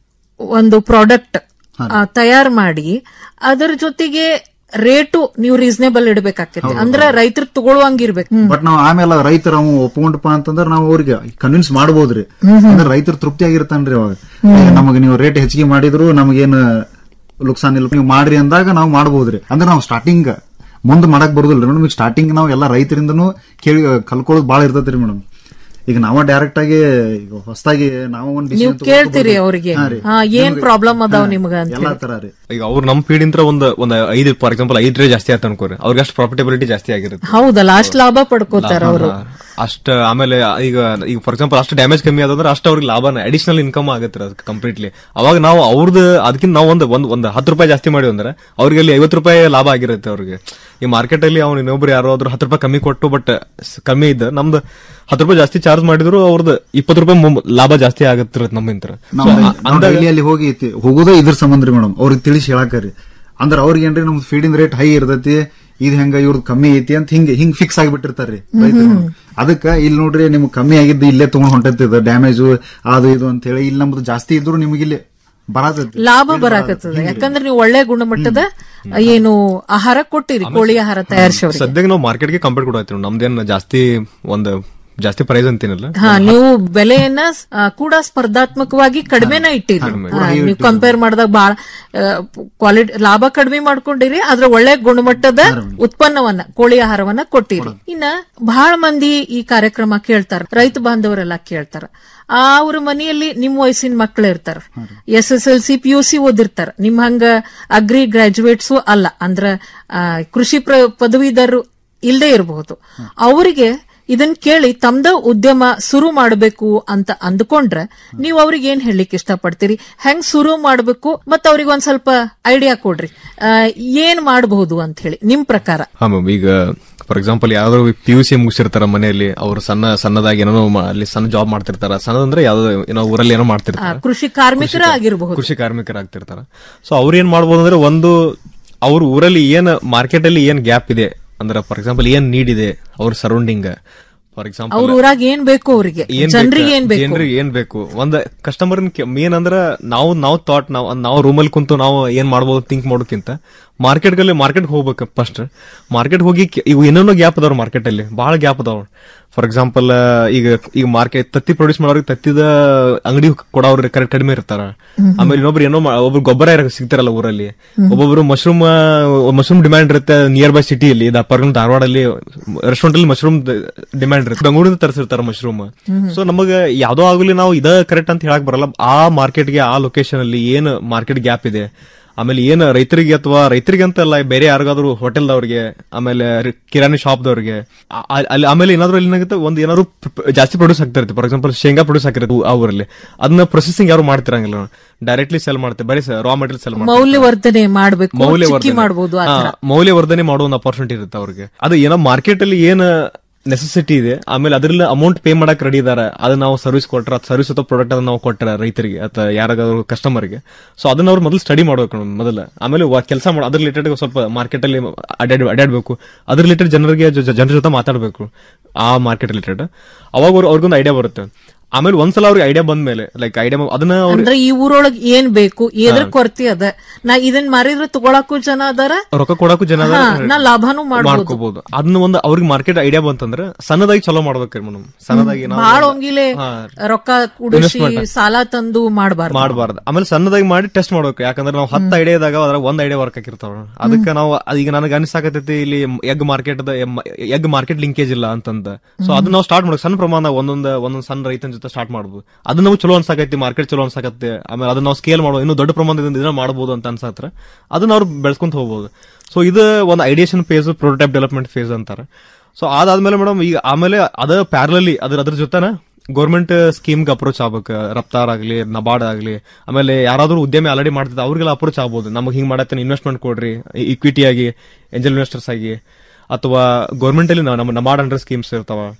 ಒಂದು ಪ್ರಾಡಕ್ಟ್ ತಯಾರು ಮಾಡಿ ಅದರ ಜೊತೆಗೆ ರೇಟು ನೀವು ರೀಸನೇಬಲ್ ಇಡಬೇಕಾಗ್ತೈತಿ ಅಂದ್ರೆ ರೈತರು ತಗೊಳ್ಳುವಂಗಿರ್ಬೇಕು ಬಟ್ ನಾವ್ ಆಮೇಲೆ ರೈತರ ಅವ ಒಪ್ಕೊಂಡಪ್ಪ ಅಂತಂದ್ರೆ ನಾವು ಅವ್ರಿಗೆ ಕನ್ವಿನ್ಸ್ ಮಾಡ್ಬೋದ್ರಿ ಹ್ಮ್ ಹ್ಮ್. ಅಂದ್ರೆ ರೈತರು ತೃಪ್ತಿ ಆಗಿರ್ತಾನ್ರಿ ಅವಾಗ ಹ್ಮ್. ನಮಗೆ ನೀವು ರೇಟ್ ಹೆಚ್ಚಿಗೆ ಮಾಡಿದ್ರು ನಮಗೇನು ಲುಕ್ಸಾನ್ ಇಲ್ಲ ನೀವು ಮಾಡ್ರಿ ಅಂದಾಗ ನಾವು ಮಾಡ್ಬೋದ್ರಿ ಅಂದ್ರೆ ನಾವು ಸ್ಟಾರ್ಟಿಂಗ್ ಮುಂದ್ ಮಾಡಕ್ ಬರುದಿಲ್ರಿ ಮೇಡಮ್ ಈಗ ಸ್ಟಾರ್ಟಿಂಗ್ ನಾವು ಎಲ್ಲ ರೈತರಿಂದನೂ ಕೇಳಿ ಕಲ್ಕೊಳ್ಳೋದು ಬಾಳ ಇರ್ತೈತ್ರಿ ಮೇಡಮ್ ಈಗ ನಾವ ಡೈರೆಕ್ಟ್ ಆಗಿ ಈಗ ಹೊಸದಾಗಿ ನಾವು ಒಂದ್ ನೀವು decision ಕೇಳ್ತೀರಿ ತಗೊಳ್ಬೋದು. ಅವ್ರಿಗೆ ಹಾ ರೀ. ಹಾ, ಏನ್ ನಿಮ್ಗೆ- ಪ್ರಾಬ್ಲಮ್ ಅದಾವ ಹಾ, ನಿಮ್ಗ ಅಂತ ಎಲ್ಲಾ ಹೇಳಿ. ತರ ರೀ ಈಗ ಅವ್ರು ನಮ್ ಪೀಡಿಂತ್ರ ಒಂದ್ ಒಂದ್ ಐದು ಫಾರ್ ಎಕ್ಸಾಂಪಲ್ ಐದ್ ರೇ ಜಾಸ್ತಿ ಆಯ್ತು ಅನ್ಕೋರಿ ಅವ್ರಿಗೆ ಅಷ್ಟು ಪ್ರಾಫಿಟಬಿಲಿಟಿ ಜಾಸ್ತಿ ಆಗಿರುತ್ತೆ ಹೌದಲ್ಲ ಅಷ್ಟ್ ಲಾಭ ಪಡ್ಕೋತಾರ ಅವರು ಅಷ್ಟ ಆಮೇಲೆ ಈಗ ಈಗ ಫಾರ್ ಎಕ್ಸಾಂಪಲ್ ಅಷ್ಟು ಡ್ಯಾಮೇಜ್ ಕಮ್ಮಿ ಆದಂದ್ರೆ ಅಷ್ಟು ಅವ್ರಿಗೆ ಲಾಭನ ಅಡಿಷನಲ್ ಇನ್ಕಮ್ ಆಗುತ್ತೆ ಅದಕ್ಕೆ ಕಂಪ್ಲೀಟ್ಲಿ ಅವಾಗ ನಾವು ಅವ್ರದ್ದು ಅದಕ್ಕಿಂತ ನಾವು ಒಂದು ಒಂದ್ ಒಂದು ಹತ್ತು ರೂಪಾಯಿ ಜಾಸ್ತಿ ಮಾಡಿ ಅಂದ್ರೆ ಅವ್ರಿಗೆ ಅಲ್ಲಿ ಐವತ್ತು ರೂಪಾಯಿ ಲಾಭ ಆಗಿರುತ್ತೆ ಅವ್ರಿಗೆ ಈ ಮಾರ್ಕೆಟ್ ಅಲ್ಲಿ ಅವ್ನು ಇನ್ನೊಬ್ರು ಯಾರಾದ್ರೂ ಹತ್ತು ರೂಪಾಯಿ ಕಮ್ಮಿ ಕೊಟ್ಟು ಬಟ್ ಕಮ್ಮಿ ಇದ್ದ ನಮ್ದು ಹತ್ತು ರೂಪಾಯಿ ಜಾಸ್ತಿ ಚಾರ್ಜ್ ಮಾಡಿದ್ರು ಅವ್ರದ್ದು ಇಪ್ಪತ್ತು ರೂಪಾಯಿ ಮು- ಲಾಭ ಜಾಸ್ತಿ ಆಗತ್ತಿರತ್ತೆ ನಮ್ಮಿಂತ್ರ ನಾವು ನಾವು ಡೈಲಿ ಅಲ್ಲಿ ಹೋಗಿ ತಿ- ಹೋಗೋದೇ ಇದ್ರ ಸಂಬಂಧ ರೀ ಮೇಡಮ್ ಅವ್ರಿಗೆ ತಿಳಿಸಿ ಹೇಳಾಕರಿ ಅಂದ್ರ ಅವ್ರಿಗೆ ಏನ್ರಿ ನಮ್ದು ಫೀಡಿಂಗ್ ರೇಟ್ ಹೈ ಇರ್ತೈತಿ ಇದ್ ಹೆಂಗ ಇವ್ರದ್ ಕಮ್ಮಿ ಐತಿ ಅಂತ ಹಿಂಗ ಹಿಂಗ್ ಫಿಕ್ಸ್ ಆಗಿಬಿಟ್ಟಿರ್ತಾರ್ರಿ ರೈತರು ಅದಕ್ಕ ಇಲ್ಲಿ ನೋಡ್ರಿ ನಿಮ್ಗೆ ಕಮ್ಮಿ ಆಗಿದ್ದು ಇಲ್ಲೇ ತಗೊಂಡ್ ಹೊಂಟೈತಿ ಡ್ಯಾಮೇಜು ಅದು ಇದು ಅಂತ ಹೇಳಿ ಇಲ್ಲಿ ನಮ್ದು ಜಾಸ್ತಿ ಇದ್ರು ನಿಮ್ಗೆ ಇಲ್ಲಿ ಬರತೈತಿ ಲಾಭ ಬರಾಕತ್ತದ ಯಾಕಂದ್ರೆ ನೀವು ಒಳ್ಳೆ ಗುಣಮಟ್ಟದ ಏನು ಆಹಾರ ಕೊಟ್ಟಿರಿ ಕೋಳಿ ಆಹಾರ ತಯಾರಿಸೋರಿಗೆ ಸದ್ಯಕ್ಕೆ ನಾವು ಮಾರ್ಕೆಟ್ಗೆ ಕಂಪೇರ್ ಕೊಡತ್ತೀವಿ ನಮ್ದೇನ್ ಜಾಸ್ತಿ ಒಂದು ಜಾಸ್ತಿ ಪ್ರೈಸ್ ಅಂತೀನಲ್ಲ ಹಾ ನೀವು ಬೆಲೆಯನ್ನ ಆ, ಕೂಡ ಸ್ಪರ್ಧಾತ್ಮಕವಾಗಿ ಕಡಿಮೆನ ಇಟ್ಟಿರಿ ಕಡಿಮೆ. ಹಾ, ನೀವು ಕಂಪೇರ್ ಮಾಡಿದಾಗ ಬಹಳ ಕ್ವಾಲಿಟಿ ಲಾಭ ಕಡಿಮೆ ಮಾಡ್ಕೊಂಡಿರಿ ಆದ್ರೆ ಒಳ್ಳೆ ಗುಣಮಟ್ಟದ ಉತ್ಪನ್ನವನ್ನ ಕೋಳಿ ಆಹಾರವನ್ನ ಕೊಟ್ಟಿರಿ ಇನ್ನ ಬಹಳ ಮಂದಿ ಈ ಕಾರ್ಯಕ್ರಮ ಕೇಳ್ತಾರ ರೈತ ಬಾಂಧವರೆಲ್ಲ ಕೇಳ್ತಾರ ಅವ್ರ ಮನೆಯಲ್ಲಿ ನಿಮ್ ವಯಸ್ಸಿನ ಮಕ್ಳು ಇರ್ತಾರ S S L C P U C ಓದಿರ್ತಾರ ನಿಮ್ ಹಂಗ ಅಗ್ರಿ ಗ್ರಾಜುಯೇಟ್ಸು ಅಲ್ಲ ಅಂದ್ರ ಆ, ಕೃಷಿ ಪ್ರ- ಪದವೀಧರರು ಇಲ್ಲದೆ ಇರಬಹುದು ಅವರಿಗೆ ಇದನ್ ಕೇಳಿ ತಮ್ದ ಉದ್ಯಮ ಶುರು ಮಾಡಬೇಕು ಅಂತ ಅಂದ್ಕೊಂಡ್ರೆ ನೀವು ಅವ್ರಿಗೆ ಏನ್ ಹೇಳಲಿಕ್ಕೆ ಇಷ್ಟಪಡ್ತೀರಿ ಹೆಂಗ್ ಶುರು ಮಾಡಬೇಕು ಮತ್ತ ಅವ್ರಿಗೆ ಒಂದ್ ಸ್ವಲ್ಪ ಐಡಿಯಾ ಕೊಡ್ರಿ ಆ, ಏನ್ ಮಾಡಬಹುದು ಅಂತ ಹೇಳಿ ನಿಮ್ ಪ್ರಕಾರ ಹಾ ಮ್ಯಾಮ್ ಈಗ ಫಾರ್ ಎಕ್ಸಾಂಪಲ್ ಯಾವ್ದಾದ್ರು ಪಿ ಯು ಸಿ ಮುಗಿಸಿರ್ತಾರ ಮನೆಯಲ್ಲಿ ಅವ್ರು ಸಣ್ಣ ಸಣ್ಣದಾಗಿ ಏನೋ ಮಾ- ಅಲ್ಲಿ ಸಣ್ಣ ಜಾಬ್ ಮಾಡ್ತಿರ್ತಾರ ಸಣ್ಣದಂದ್ರೆ ಯಾವ್ದೋ ಏನೋ ಊರಲ್ಲಿ ಏನೋ ಆ, ಮಾಡ್ತಿರ್ತಾರ ಕೃಷಿ ಕಾರ್ಮಿಕರ ಆಗಿರಬಹುದು ಕೃಷಿ ಕಾರ್ಮಿಕರಾಗ್ತಿರ್ತಾರ ಸೊ ಅವ್ರು ಏನ್ ಮಾಡ್ಬೋದು ಅಂದ್ರೆ ಒಂದು ಅವ್ರ ಊರಲ್ಲಿ ಏನ್ ಮಾರ್ಕೆಟ್ ಅಲ್ಲಿ ಏನ್ ಗ್ಯಾಪ್ ಇದೆ ಅಂದ್ರೆ ಫಾರ್ ಎಕ್ಸಾಂಪಲ್ ಏನ್ ನೀಡ್ ಇದೆ ಅವ್ರ ಸರೌಂಡಿಂಗ್ ಫಾರ್ ಎಕ್ಸಾಂಪಲ್ ಅವ್ರ ಊರಾಗ ಏನ್ ಬೇಕು ಅವ್ರಿಗೆ ಏನ್ ಜನರಿಗೆ ಏನ್ ಬೇಕು ಜನರಿಗೆ ಏನ್ ಬೇಕು ಒಂದ್ ಕಸ್ಟಮರ್ ಮೇನ್ ಅಂದ್ರ ನಾವು ನಾವು ಥಾಟ್ ನಾವು ನಾವು ರೂಮಲ್ಲಿ ಕುಂತು ನಾವು ಏನ್ ಮಾಡ್ಬೋದು ಥಿಂಕ್ ಮಾಡೋಕ್ಕಿಂತ ಮಾರ್ಕೆಟ್ ಗಲ್ಲಿ ಮಾರ್ಕೆಟ್ ಹೋಗ್ಬೇಕು ಫಸ್ಟ್ ಮಾರ್ಕೆಟ್ ಹೋಗಿ ಕೆ- ಇವು ಏನೇನೋ ಗ್ಯಾಪ್ ಅದಾವ್ರ ಮಾರ್ಕೆಟ್ ಅಲ್ಲಿ ಬಹಳ ಗ್ಯಾಪ್ ಅದಾವ ಫಾರ್ ಎಕ್ಸಾಂಪಲ್ ಈಗ ಈಗ ಮಾರ್ಕೆಟ್ ತತ್ತಿ ಪ್ರೊಡ್ಯೂಸ್ ಮಾಡೋರಿಗೆ ತತ್ತಿದ ಅಂಗಡಿ ಕೊಡೋರು ಕರೆಕ್ಟ್ ಕಡಿಮೆ ಇರ್ತಾರ ಹ್ಮ್. ಆಮೇಲೆ ಇನ್ನೊಬ್ರು ಏನೋ ಮಾ- ಒಬ್ರು ಗೊಬ್ಬರ ಯಾರು ಸಿಗ್ತಾರಲ್ಲ ಊರಲ್ಲಿ ಒಬ್ಬೊಬ್ರು ಮಶ್ರೂಮ್ ಮಶ್ರೂಮ್ ಡಿಮ್ಯಾಂಡ್ ಇರುತ್ತೆ ನಿಯರ್ ಬೈ ಸಿಟಿಯಲ್ಲಿ ಪರ್ಗನ್ ಧಾರವಾಡಲ್ಲಿ ರೆಸ್ಟೋರೆಂಟ್ ಅಲ್ಲಿ ಮಶ್ರೂಮ್ ಡಿಮ್ಯಾಂಡ್ ಇರುತ್ತೆ ಬೆಂಗಳೂರಿಂದ ತರಿಸಿರ್ತಾರ ಮಶ್ರೂಮ್ ಹ್ಮ್. ಸೊ ನಮಗ ಯಾವ್ದೋ ಆಗಲಿ ನಾವು ಇದ ಕರೆಕ್ಟ್ ಅಂತ ಹೇಳಕ್ ಬರಲ್ಲ ಆ ಮಾರ್ಕೆಟ್ಗೆ ಆ ಲೊಕೇಶನ್ ಅಲ್ಲಿ ಏನ್ ಮಾರ್ಕೆಟ್ ಗ್ಯಾಪ್ ಇದೆ ಆಮೇಲೆ ಏನ್ ರೈತರಿಗೆ ಅಥವಾ ರೈತರಿಗೆ ಅಂತ ಅಲ್ಲ ಬೇರೆ ಯಾರಿಗಾದ್ರು ಹೋಟೆಲ್ದವ್ರಿಗೆ ಆಮೇಲೆ ರಿ- ಕಿರಾಣಿ ಶಾಪ್ದವ್ರಿಗೆ ಆ- ಆ- ಅಲ್ಲಿ ಆಮೇಲೆ ಏನಾದ್ರು ಇಲ್ಲಿ ಏನಾಗುತ್ತೆ ಒಂದು ಏನಾದ್ರು ಪ್- ಪ್- ಜಾಸ್ತಿ ಪ್ರೊಡ್ಯೂಸ್ ಆಗ್ತಾ ಇರುತ್ತೆ ಫಾರ್ ಎಕ್ಸಾಂಪಲ್ ಶೇಂಗಾ ಪ್ರೊಡ್ಯೂಸ್ ಆಗಿರುತ್ತೆ ಆ ಊರಲ್ಲಿ ಅದನ್ನ ಪ್ರೊಸೆಸಿಂಗ್ ಯಾರು ಮಾಡ್ತಿರಂಗಿಲ್ಲ ಡೈರೆಕ್ಟ್ಲಿ ಸೆಲ್ ಮಾಡ್ತಾರೆ ಬರೀ ರಾ ಮೆಟೀರಿಯಲ್ ಸೆಲ್ ಮಾಡ್ತಾರೆ ಮೌಲ್ಯವರ್ಧನೆ ಮಾಡ್ಬೇಕು ಚಿಕ್ಕಿ ಮೌಲ್ಯವರ್ಧನೆ ಮಾಡಬಹುದು ಆ ಹಾ, ಥರ. ಮೌಲ್ಯವರ್ಧನೆ ಮಾಡೋ ಒಂದು ಅಪರ್ಚುನಿಟಿ ಇರುತ್ತೆ ಅವ್ರಿಗೆ ಅದು ಏನೋ ಮಾರ್ಕೆಟ್ ಅಲ್ಲಿ ಏನ್ ನೆಸೆಸಿಟಿ ಇದೆ ಆಮೇಲೆ ಅದ್ರಲ್ಲಿ ಅಮೌಂಟ್ ಪೇ ಮಾಡಕ್ ರೆಡಿ ಇದಾರೆ ಅದನ್ನ ನಾವು ಸರ್ವಿಸ್ ಕೊಟ್ರ ಸರ್ವಿಸ್ ಅಥವಾ ಪ್ರಾಡಕ್ಟ್ ಅದನ್ನ ನಾವು ಕೊಟ್ಟರೆ ರೈತರಿಗೆ ಅಥವಾ ಯಾರಿಗಾದ್ರು ಕಸ್ಟಮರ್ಗೆ ಸೊ ಅದನ್ನ ಅವ್ರು ಮೊದಲು ಸ್ಟಡಿ ಮಾಡ್ಬೇಕು ಮೊದಲ ಆಮೇಲೆ ಕೆಲಸ ಮಾಡೋ ಅದ್ರ ರಿಲೇಟೆಡ್ ಸ್ವಲ್ಪ ಮಾರ್ಕೆಟ್ ಅಲ್ಲಿ ಅಡ್ಯಾಡ್ ಅಡ್ಯಾಡ್ಬೇಕು ಅದ್ರ ರಿಲೇಟೆಡ್ ಜನರಿಗೆ ಜೊ- ಜೊ- ಜನರ ಜೊತೆ ಮಾತಾಡ್ಬೇಕು ಆ ಮಾರ್ಕೆಟ್ ರಿಲೇಟೆಡ್ ಅವಾಗ ಅವ್ರು- ಅವ್ರಿಗೊಂದು ಐಡಿಯಾ ಬರುತ್ತೆ ಆಮೇಲೆ ಒಂದ್ಸಲ ಅವ್ರಿಗೆ ಐಡಿಯಾ ಬಂದ್ಮೇಲೆ ಲೈಕ್ ಐಡಿಯಾ ಅದನ್ನ ಅವ್ರಿಗೆ ಅಂದ್ರೆ ಈ ಊರೊಳಗ್ ಏನ್ ಬೇಕು ಎದ್ರ ಕೊರತೆ ಅದ ನಾ ಇದನ್ ಮಾರಿದ್ರೆ ತಗೊಳಕ್ಕೂ ಜನ ಅದಾರ ರೊಕ್ಕ ಕೊಡಕ್ಕೂ ಜನ ಹಾ, ಅದಾರ. ನಾ ಲಾಭನೂ ಮಾಡ್ಬೋದು ಮಾಡ್ಕೋಬಹುದು ಅದನ್ನ ಒಂದು ಅವ್ರಿಗೆ ಮಾರ್ಕೆಟ್ ಐಡಿಯಾ ಬಂತಂದ್ರೆ ಸಣ್ಣದಾಗಿ ಚಲೋ ಮಾಡ್ಬೇಕ್ರಿ ಮೇಡಮ್ ಸಣ್ಣದಾಗಿ ನಾವು ಬಾಳ ಒಮ್ಗಿಲೆ ಹಾ. ರೊಕ್ಕ ಕುಡಿಸಿ Investment. ಸಾಲ ತಂದು ಮಾಡಬಾರ್ದು ಮಾಡಬಾರ್ದು ಆಮೇಲೆ ಸಣ್ಣದಾಗಿ ಮಾಡಿ ಟೆಸ್ಟ್ ಮಾಡ್ಬೇಕು ಯಾಕಂದ್ರೆ ನಾವು ಹತ್ತು ಐಡಿಯಾ ಇದಾಗ ಅದ್ರ ಒಂದ್ ಐಡಿಯಾ ವರ್ಕ್ ಆಗಿರ್ತಾವ ಅದಕ್ಕೆ ನಾವು ಅದ್ ಈಗ ನನಗೆ ಅನಿಸಾಕತೈತಿ ಇಲ್ಲಿ egg market egg market linkage ಇಲ್ಲ ಅಂತಂದ ಸೊ ಅದನ್ನ ನಾವು ಸ್ಟಾರ್ಟ್ ಮಾಡ್ಬೇಕು ಸಣ್ಣ ಪ್ರಮಾಣ ಒಂದೊಂದ್ ಒಂದೊಂದ್ ಸಣ್ಣ ರೈತನ ಜೊತೆ ಸ್ಟಾರ್ಟ್ ಮಾಡ್ಬೋದು ಅದನ್ನ ನಾವು ಚಲೋ ಅನ್ಸಾಕೈತಿ ಮಾರ್ಕೆಟ್ ಚಲೋ ಅನ್ಸಾಕತ್ತೆ ಆಮೇಲೆ ಅದನ್ನ ನಾವು ಸ್ಕೇಲ್ ಮಾಡೋ ಇನ್ನು ದೊಡ್ಡ ಪ್ರಮಾಣದಿಂದ ಇದನ್ನ ಮಾಡಬಹುದು ಅಂತ ಅನ್ಸತ್ರ ಅದನ್ನ ಅವ್ರು ಬೆಳೆಸ್ಕೊಂತ ಹೋಗ್ಬೋದು ಸೊ ಇದು ಒಂದು ideation phase prototype development phase ಅಂತಾರೆ ಸೊ ಅದಾದ್ಮೇಲೆ ಮೇಡಮ್ ಈಗ ಆಮೇಲೆ ಅದ ಪ್ಯಾರಲಲ್ಲಿ ಅದ್ರ ಅದ್ರ ಜೊತೆನ ಗೌರ್ಮೆಂಟ್ ಸ್ಕೀಮ್ಗೆ ಅಪ್ರೋಚ್ ಆಗ್ಬೇಕು ರಫ್ತಾರ್ ಆಗ್ಲಿ ನಬಾರ್ಡ್ ಆಗ್ಲಿ ಆಮೇಲೆ ಯಾರಾದ್ರೂ ಉದ್ಯಮಿ ಆಲ್ರೆಡಿ ಮಾಡ್ತಿದ್ದ ಅವ್ರಿಗೆಲ್ಲ ಅಪ್ರೋಚ್ ಆಗ್ಬೋದು ನಮಗೆ ಹಿಂಗ್ ಮಾಡತ್ತೆ ಇನ್ವೆಸ್ಟ್ಮೆಂಟ್ ಕೊಡ್ರಿ ಇಕ್ವಿಟಿ ಆಗಿ ಏಂಜಲ್ ಇನ್ವೆಸ್ಟರ್ಸ್ ಆಗಿ ಅಥವಾ ಗೌರ್ಮೆಂಟ್ ಅಲ್ಲಿ ನಾವು ನಮ್ಮ ನಬಾರ್ಡ್ ಅಂಡರ್ ಸ್ಕೀಮ್ಸ್ ಇರ್ತಾವ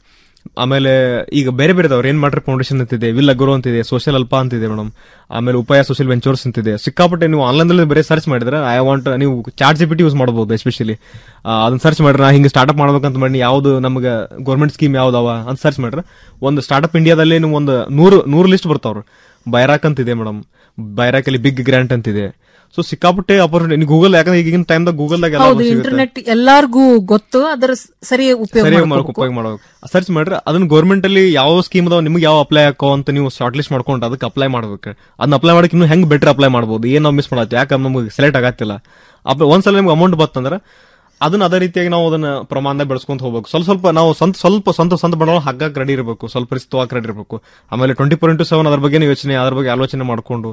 ಆಮೇಲೆ ಈಗ ಬೇರೆ ಬೇರೆ ಇದಾವೆ ರೇನ್ ವಾಟರ್ ಫೌಂಡೇಶನ್ ಅಂತಿದೆ ವಿಲ್ ಅಗ್ರೋ ಅಂತಿದೆ ಸೋಷಿಯಲ್ ಅಲ್ಪ ಅಂತಿದೆ ಮೇಡಮ್ ಆಮೇಲೆ ಉಪಾಯ ಸೋಷಿಯಲ್ ವೆಂಚರ್ಸ್ ಅಂತಿದೆ ಸಿಕ್ಕಾಪಟ್ಟೆ ನೀವು ಆನ್ಲೈನ್ ದಲ್ಲಿ ಬೇರೆ ಸರ್ಚ್ ಮಾಡಿದ್ರೆ ಐ ವಾಂಟ್ ನೀವು ChatGPT use ಮಾಡಬಹುದು ಎಸ್ಪೆಷಲಿ ಅದನ್ನ ಸರ್ಚ್ ಮಾಡ್ರೆ ನಾ ಹಿಂಗೆ ಸ್ಟಾರ್ಟ್ಅಪ್ ಮಾಡ್ಬೇಕಂತ ಮಾಡಿ ಯಾವ್ದು ನಮ್ಗೆ ಗೌರ್ಮೆಂಟ್ ಸ್ಕೀಮ್ ಯಾವ್ದವ ಅಂತ ಸರ್ಚ್ ಮಾಡ್ರೆ ಒಂದು ಸ್ಟಾರ್ಟ್ಅಪ್ ಇಂಡಿಯಾದಲ್ಲಿ ನೀವು ಒಂದು ನೂರು ನೂರು ಲಿಸ್ಟ್ ಬರ್ತಾವ್ರು ಬೈರಾಕ್ ಅಂತಿದೆ ಮೇಡಮ್ ಬೈರಾಕ್ ಅಲ್ಲಿ ಬಿಗ್ ಗ್ರಾಂಟ್ ಅಂತಿದೆ ಸೊ ಸಿಕ್ಕಾಪಟ್ಟೆ ಅಪರ್ಚುನಿಟಿ ಗೂಗಲ್ ಯಾಕಂದ್ರೆ ಈಗಿನ ಟೈಮ್ದಾಗ ಗೂಗಲ್ದಾಗ ಎಲ್ಲ ಹೌದು ಸಿಗುತ್ತೆ. ಇಂಟರ್ನೆಟ್ ಎಲ್ಲಾರ್ಗೂ ಗೊತ್ತು ಅದರ ಸರಿ ಉಪಯೋಗ ಸರಿಯಾಗಿ ಮಾಡ್ಕೊ ಮಾಡ್ಕೋಬೇಕು. ಉಪಯೋಗ ಮಾಡಬೇಕು ಸರ್ಚ್ ಮಾಡ್ರೆ ಅದನ್ನ ಗೌರ್ಮೆಂಟ್ ಅಲ್ಲಿ ಯಾವ ಸ್ಕೀಮ್ ಅದಾವ ನಿಮ್ಗೆ ಯಾವ ಅಪ್ಲೈ ಹಾಕೋ ಅಂತ ನೀವು ಶಾರ್ಟ್ ಲಿಸ್ಟ್ ಮಾಡ್ಕೊಂಡು ಅದಕ್ಕೆ ಅಪ್ಲೈ ಮಾಡ್ಬೇಕು ಅದನ್ನ ಅಪ್ಲೈ ಮಾಡಕ್ಕೆ ಇನ್ನು ಹೆಂಗ್ ಬೆಟರ್ ಅಪ್ಲೈ ಮಾಡ್ಬೋದು ಏನ್ ನಾವು ಮಿಸ್ ಮಾಡತ್ತೆ ಯಾಕೆ ನಮಗೆ ಸೆಲೆಕ್ಟ್ ಆಗತ್ತಿಲ್ಲ ಅಪ್ಲೈ ಒಂದ್ಸಲ ನಿಮ್ಗೆ ಅಮೌಂಟ್ ಬತ್ತಂದ್ರೆ ಅದನ್ನ ಅದೇ ರೀತಿಯಾಗಿ ನಾವು ಅದನ್ನ ಪ್ರಮಾಣದಾಗ ಬೆಳೆಸ್ಕೊಂತ ಹೋಗ್ಬೇಕು ಸ್ವಲ್ಪ ಸ್ವಲ್ಪ ನಾವು ಸ್ವಂತ ಸ್ವಲ್ಪ ಸ್ವಂತ ಸ್ವಂತ ಬಂಡವಾಳ ಹಾಕಕ್ ರೆಡಿ ಇರಬೇಕು ಸ್ವಲ್ಪ ರಿಸ್ಕ್ ತಗೋಕ್ ರೆಡಿ ಇರಬೇಕು ಆಮೇಲೆ ಟ್ವೆಂಟಿ ಫೋರ್ ಇಂಟು ಸೆವೆನ್ ಅದ್ರ ಬಗ್ಗೆ ಯೋಚನೆ ಅದ್ರ ಬಗ್ಗೆ ಆಲೋಚನೆ ಮಾಡ್ಕೊಂಡು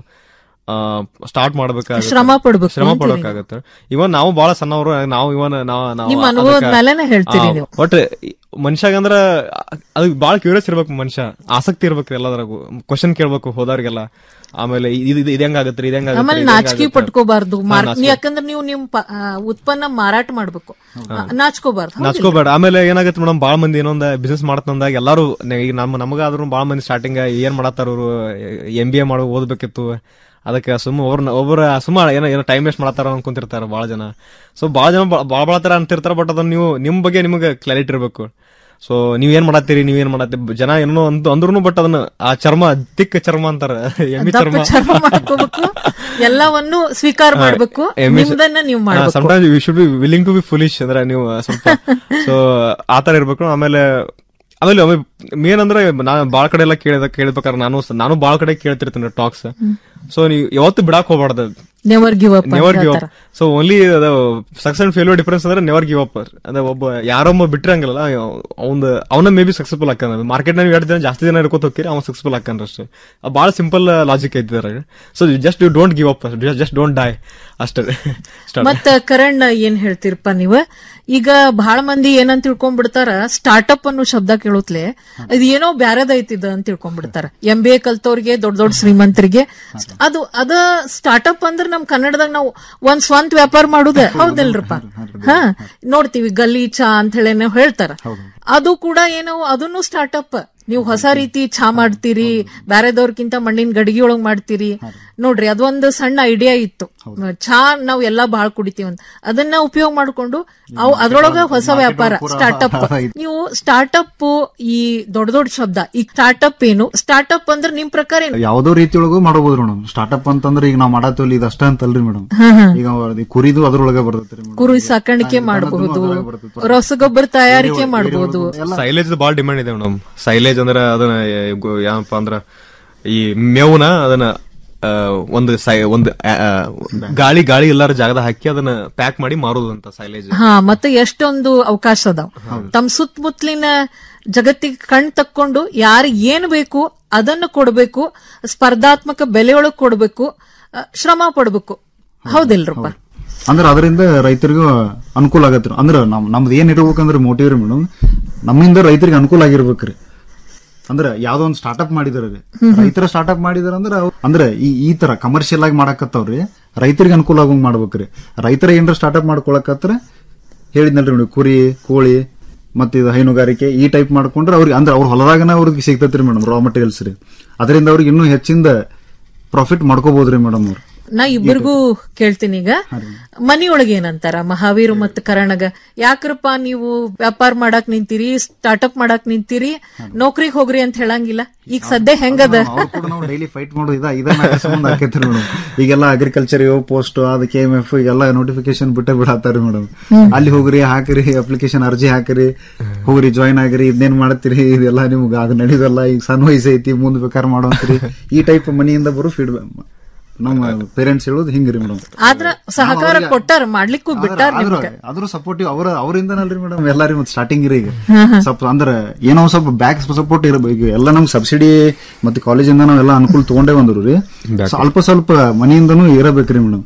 ಸ್ಟಾರ್ಟ್ ಮಾಡ್ಬೇಕಾಗುತ್ತೆ ಶ್ರಮ ಪಡ್ಬೇಕು ಶ್ರಮ ಅಂತೀರಿ. ಪಡ್ಬೇಕಾಗತ್ತೆ ಇವನ್ ನಾವು ಬಹಳ ಸಣ್ಣವರು ನಾವು ಇವನ್ ನಾವು ನಾವು ನಿಮ್ಮ ಅನುಭವದ ಅದಕ್ಕ- ಮೇಲೆನೆ ಹೇಳ್ತೀರಿ ಆ, ನೀವು. ಒಟ್ ಮನುಷ್ಯಾಗಂದ್ರ ಅದು ಬಾಳ ಕ್ಯೂರಿಯಸ್ ಇರ್ಬೇಕು ಮನುಷ್ಯ ಆಸಕ್ತಿ ಇರ್ಬೇಕು ಎಲ್ಲದ್ರಾಗು ಕ್ವಶನ್ ಕೇಳ್ಬೇಕು ಹೋದವ್ರಿಗೆಲ್ಲ ಆಮೇಲೆ ಇದು ಇದು ಇದು ಹೆಂಗಾಗತ್ರಿ ಇದು ಹೆಂಗಾಗತ್ರಿ, ಆಮೇಲೆ ಇದು ನಾಚಿಕೆ ಹೆಂಗಾಗತ್ತೆ? ಪಟ್ಕೋಬಾರ್ದು ಹಾ, ಮಾರ್- ನಾಚಿಕೆ. ಯಾಕಂದ್ರೆ ನೀವು ನಿಮ್ ಪ- ಆ, ಉತ್ಪನ್ನ ಮಾರಾಟ ಮಾಡ್ಬೇಕು ಆ, ನಾಚ್ಕೋಬಾರ್ದು ಹೌದಿಲ್ಲ? ನಾಚ್ಕೋಬೇಡ ಆಮೇಲೆ ಏನಾಗತ್ತೆ ಮೇಡಮ್ ಬಾಳ ಮಂದಿ ಇನ್ನೊಂದ್ ಬಿಸ್ನೆಸ್ ಮಾಡತ್ತಂದಾಗ ಎಲ್ಲಾರು ನೆ- ಈಗ ನಮ್ಮ ನಮಗಾದ್ರೂ ಬಾಳ ಮಂದಿ ಸ್ಟಾರ್ಟಿಂಗ್ ಏನ್ ಮಾಡತ್ತಾರ ಅವ್ರು ಎಂ ಬಿ ಎ ಮಾಡೋ ಓದ್ಬೇಕಿತ್ತು ಅದಕ್ಕೆ ಸುಮ್ಮ ಒಬ್ರ ಒಬ್ಬರ ಸುಮ್ಮ ಏನೋ ಏನೋ ಟೈಮ್ ವೇಸ್ಟ್ ಮಾಡತ್ತಾರ ಅನ್ಕೊಂತಿರ್ತಾರ ಬಾಳ ಜನ ಸೊ ಬಾಳ ಜನ ಬಾ- ಬಾಳ ಬಾಳ ತರ ಅಂತಿರ್ತಾರ ಬಟ್ ಅದನ್ನ ನೀವು ನಿಮ್ ಬಗ್ಗೆ ನಿಮ್ಗೆ ಕ್ಲಾರಿಟಿ ಇರಬೇಕು ಸೊ ನೀವ್ ಏನ್ ಮಾಡತ್ತೀರಿ ನೀವ್ ಏನ್ ಮಾಡತ್ತೀರಿ ಜನ ಏನೋ ಅಂತ ಅಂದ್ರೂ ಬಟ್ ಅದನ್ನ ಆ ಚರ್ಮ ತಿಕ್ಕ ಚರ್ಮ ಅಂತಾರ ಎಮ್ಮಿ ದಪ್ಪ ಚರ್ಮ ಚರ್ಮ ಮಾಡ್ಕೋಬೇಕು ಎಲ್ಲವನ್ನು ಸ್ವೀಕಾರ ಮಾಡ್ಬೇಕು ನಿಮ್ದನ್ನ ನೀವು ಮಾಡ್ಬೇಕು sometimes you should be willing to be foolish ಅಂದ್ರೆ ನೀವು ಸ್ವಲ್ಪ ಸೊ ಆತರ ಇರ್ಬೇಕು ಆಮೇಲೆ ಆಮೇಲೆ ಮೇನ್ ಅಂದ್ರೆ ನಾನು ಬಾಳ ಕಡೆ ಎಲ್ಲ ಕೇಳಿದ ಕೇಳ್ಬೇಕಾದ್ರೆ ನಾನು ಸ- ನಾನು ಬಾಳ ಕಡೆ ಕೇಳ್ತಿರ್ತೀನಿ ಟಾಕ್ಸ್ ಸೊ ನೀವು ಯಾವತ್ತು ಬಿಡಾಕ್ ಹೋಗ್ಬಾರ್ದು never give up never give up so only success and failure difference ಅಂದ್ರೆ ನೆವರ್ ಗಿವ್ ಅಪ್ ಅಂದ್ರೆ ಒಬ್ಬ ಯಾರೊಬ್ಬ ಬಿಟ್ಟಿರಂಗಿಲ್ಲ ಅವ್ನ ಅವನ ಮೇ ಬಿ ಸಕ್ಸಸ್ಫುಲ್ ಆಕಾನ ಮಾರ್ಕೆಟ್ ನಲ್ಲಿ ಎರಡು ಜನ ಜಾಸ್ತಿ ಜನ ಇರ್ಕೋತ ಹೋಗ್ತೀರಿ ಅವ್ನು ಸಕ್ಸಸ್ಫುಲ್ ಆಕಾನ ಅಷ್ಟೇ ಅದು ಬಹಳ ಸಿಂಪಲ್ ಲಾಜಿಕ್ ಐತಿದಾರೆ so just you don't give up just don't die ಅಷ್ಟೇ Start. ಮತ್ತ ಕರಣ್ ಏನ್ ಹೇಳ್ತಿರಪ್ಪ ನೀವು ಈಗ ಬಹಳ ಮಂದಿ ಏನಂತ ತಿಳ್ಕೊಂಡ್ಬಿಡ್ತಾರ ಸ್ಟಾರ್ಟ್ಅಪ್ ಅನ್ನೋ ಶಬ್ದ ಕೇಳುತ್ತಲೇ ಇದು ಏನೋ ಬ್ಯಾರದೈತಿದ ಅಂತ ತಿಳ್ಕೊಂಡ್ಬಿಡ್ತಾರ ಎಂ ಬಿ ಎ ಕಲ್ತವ್ರಿಗೆ ದೊಡ್ಡ ದೊಡ್ಡ ಶ್ರೀಮಂತರಿಗೆ ಅದು ಅದ ಸ್ಟಾರ್ಟ್ಅಪ್ ಅಂದ್ರೆ ನಮ್ ಕನ್ನಡದಾಗ ನಾವು ಒಂದ್ ಸ್ವಂತ ವ್ಯಾಪಾರ ಮಾಡುದ ಹೌದಿಲ್ರಪ್ಪ ಹಾ ನೋಡ್ತೀವಿ ಗಲ್ಲಿ ಚಾ ಅಂತ ಹೇಳಿ ನಾವು ಹೇಳ್ತಾರ ಅದು ಕೂಡ ಏನೋ ಅದನ್ನು ಸ್ಟಾರ್ಟ್ಅಪ್ ನೀವು ಹೊಸ ರೀತಿ ಚಾ ಮಾಡ್ತೀರಿ ಬ್ಯಾರೆದವ್ರಕ್ಕಿಂತ ಮಣ್ಣಿನ ಗಡಿಗೆ ಒಳಗ್ ಮಾಡ್ತೀರಿ ನೋಡ್ರಿ ಅದೊಂದು ಸಣ್ಣ ಐಡಿಯಾ ಇತ್ತು ಚಾ ನಾವು ಎಲ್ಲಾ ಬಹಳ ಕುಡಿತೀವಿ ಅಂತ ಅದನ್ನ ಉಪಯೋಗ ಮಾಡ್ಕೊಂಡು ಅವು ಅದ್ರೊಳಗ ಹೊಸ ವ್ಯಾಪಾರ ಸ್ಟಾರ್ಟ್ಅಪ್ ನೀವು ಸ್ಟಾರ್ಟ್ಅಪ್ ಈ ದೊಡ್ಡ ದೊಡ್ಡ ಶಬ್ದ ಈ ಸ್ಟಾರ್ಟ್ಅಪ್ ಏನು ಸ್ಟಾರ್ಟ್ಅಪ್ ಅಂದ್ರೆ ನಿಮ್ ಪ್ರಕಾರ ಏನು ಯಾವ್ದೋ ರೀತಿಯೊಳಗೂ ಮಾಡಬಹುದು ಮೇಡಮ್ ಸ್ಟಾರ್ಟ್ಅಪ್ ಅಂತಂದ್ರೆ ಈಗ ನಾವ್ ಮಾಡತ್ತೀವಲ್ಲ ಇದು ಅಷ್ಟ ಅಂತಲ್ರಿ ಮೇಡಮ್ ಹಾ, ಹಾ. ಈಗ ಈ ಕುರಿದು ಅದ್ರೊಳಗೆ ಬರ್ತೈತ್ರಿ ಮೇಡಮ್ ಕುರಿ ಸಾಕಾಣಿಕೆ ಮಾಡಬಹುದು ರಸಗೊಬ್ಬರ ತಯಾರಿಕೆ ಮಾಡಬಹುದು ಸೈಲೇಜ್ ಬಾಳ ಡಿಮ್ಯಾಂಡ್ ಇದೆ ಮೇಡಮ್ ಸೈಲೇಜ್ ಅಂದ್ರೆ ಅದನ್ನ ಏ, ಗೊ- ಏನಪ್ಪಾ ಅಂದ್ರ ಈ ಮೇವ್ನ ಅದನ್ನ ಆ, ಒಂದು ಸೈ ಒಂದು ಆ, ಆ, ಗಾಳಿ ಗಾಳಿ ಎಲ್ಲಾರ ಜಾಗದ ಹಾಕಿ ಅದನ್ನ ಪ್ಯಾಕ್ ಮಾಡಿ ಮಾರೋದು ಅಂತ ಸೈಲೇಜ್ ಹಾ ಮತ್ತೆ ಎಷ್ಟೊಂದು ಅವಕಾಶ ಅದಾವ ತಮ್ಮ ಸುತ್ತಮುತ್ತಲಿನ ಜಗತ್ತಿಗೆ ಕಣ್ ತಕ್ಕೊಂಡು ಯಾರಿಗೆ ಏನ್ ಬೇಕು ಅದನ್ನ ಕೊಡ್ಬೇಕು ಸ್ಪರ್ಧಾತ್ಮಕ ಬೆಲೆಯೊಳಗ್ ಕೊಡ್ಬೇಕು ಆ, ಶ್ರಮ ಪಡ್ಬೇಕು ಹೌದಿಲ್ರಪ್ಪ ಅಂದ್ರೆ ಅದರಿಂದ ರೈತರಿಗೂ ಅನುಕೂಲ ಆಗತ್ರಿ ಅಂದ್ರೆ ನಮ್ ನಮ್ದು ಏನ್ ಇರ್ಬೇಕಂದ್ರೆ ಮೋಟಿವ್ ರೀ ಮೇಡಮ್ ನಮ್ಮಿಂದ ರೈತರಿಗೆ ಅನುಕೂಲ ಆಗಿರ್ಬೇಕ್ರಿ ಅಂದ್ರೆ ಯಾವ್ದೋ ಒಂದು ಸ್ಟಾರ್ಟ್ಅಪ್ ಮಾಡಿದಾರೆ ರೈತರ ಸ್ಟಾರ್ಟ್ಅಪ್ ಮಾಡಿದಾರ ಅಂದ್ರೆ ಅವ್- ಅಂದ್ರೆ ಈ ಈ ತರ ಕಮರ್ಷಿಯಲ್ ಆಗಿ ಮಾಡಕತ್ತವ್ರಿ ರೈತರಿಗೆ ಅನುಕೂಲ ಆಗಂಗ್ ಮಾಡ್ಬೇಕ್ರಿ ರೈತರ ಏನ್ರ ಸ್ಟಾರ್ಟ್ಅಪ್ ಮಾಡ್ಕೊಳಕತ್ರ ಹೇಳಿದ್ನಲ್ರಿ ಮೇಡಮ್ ಕುರಿ ಕೋಳಿ ಮತ್ತೆ ಇದು ಹೈನುಗಾರಿಕೆ ಈ ಟೈಪ್ ಮಾಡ್ಕೊಂಡ್ರೆ ಅವ್ರಿಗೆ ಅಂದ್ರೆ ಅವ್ರ ಹೊಲದಾಗನ ಅವ್ರಿಗೆ ಸಿಗ್ತೈತ್ರಿ ಮೇಡಮ್ ರಾ ಮಟೀರಿಯಲ್ಸ್ ರೀ ಅದರಿಂದ ಅವ್ರಿಗೆ ಇನ್ನೂ ಹೆಚ್ಚಿಂದ ಪ್ರಾಫಿಟ್ ಮಾಡ್ಕೋಬಹುದ್ರಿ ಮೇಡಮ್ ಅವ್ರು ನಾ ಇಬ್ಬರಿಗೂ ಕೇಳ್ತೀನಿ ಈಗ ಮನಿಯೊಳಗೆ ಏನಂತಾರ ಮಹಾವೀರ್ ಮತ್ತು ಕರಣಗ ಯಾಕ್ರಪ್ಪ ನೀವು ವ್ಯಾಪಾರ ಮಾಡಕ್ ನಿಂತೀರಿ ಸ್ಟಾರ್ಟ್ಅಪ್ ಮಾಡಕ್ ನಿಂತೀರಿ ನೌಕರಿಗ್ ಹೋಗ್ರಿ ಅಂತ ಹೇಳಂಗಿಲ್ಲ ಈಗ ಸದ್ಯ ಹೆಂಗದ ಅವ್ರು ಕೂಡ ನಾವು ಡೈಲಿ ಫೈಟ್ ಮಾಡೋದು ಇದ ಇದನ್ನ ಸಂಬಂಧ ಆಕೈತ್ರಿ ಮೇಡಮ್ ಈಗೆಲ್ಲ ಅಗ್ರಿಕಲ್ಚರ್ ಯೋ ಪೋಸ್ಟ್ ಅದ ಕೆ ಎಂ ಎಫ್ ಈಗೆಲ್ಲ ನೋಟಿಫಿಕೇಶನ್ ಬಿಟ್ಟ ಬಿಡತ್ತಾರಿ ಮೇಡಮ್ ಅಲ್ಲಿ ಹೋಗ್ರಿ ಹಾಕ್ರಿ ಅಪ್ಲಿಕೇಶನ್ ಅರ್ಜಿ ಹಾಕ್ರಿ ಹೋಗ್ರಿ ಜಾಯಿನ್ ಆಗ್ರಿ ಇದನ್ನೇನ್ ಮಾಡ್ತೀರಿ ಇದೆಲ್ಲ ನಿಮ್ಗೆ ಆಗ ನಡೆಯೋದಲ್ಲ ಈಗ ಸಣ್ಣ ವಯಸ್ಸು ಐತಿ ಮುಂದ್ ಬೇಕಾದ್ರೆ ಮಾಡೋಂತ್ರಿ ಈ ಟೈಪ್ ಮನಿಯಿಂದ ಬರೋ ಫೀಡ್ಬ್ಯಾಕ್ ನಮ್ಮ ಪೇರೆಂಟ್ಸ್ ಹೇಳೋದು ಹಿಂಗ್ರಿ ಮೇಡಮ್ ಆದ್ರ ಸಹಕಾರ ಕೊಟ್ಟಾರ ಮಾಡ್ಲಿಕ್ಕೂ ಬಿಟ್ಟಾರ ನಿಮ್ಗೆ ಆದ್ರೂ ಸಪೋರ್ಟಿವ್ ಅವರ ಅವರಿಂದನಲ್ರಿ ಮೇಡಮ್ ಎಲ್ಲಾರಿ ಮತ್ತೆ ಸ್ಟಾರ್ಟಿಂಗ್ ರೀ ಈಗ ಹಾ, ಹಾ. ಸ್ವಲ್ಪ ಅಂದ್ರೆ ಏನೋ ಸ್ವಲ್ಪ ಬ್ಯಾಕ್ ಸಪೋರ್ಟ್ ಇರಬೇಕು ಎಲ್ಲ ನಮ್ಗೆ ಸಬ್ಸಿಡಿ ಮತ್ತೆ ಕಾಲೇಜಿಂದ ನಾವೆಲ್ಲ ಅನುಕೂಲ ತಗೊಂಡೇ ಬಂದ್ರು ರೀ ಸ್ವಲ್ಪ ಸ್ವಲ್ಪ ಮನೆಯಿಂದನೂ ಇರಬೇಕ್ರಿ ಮೇಡಮ್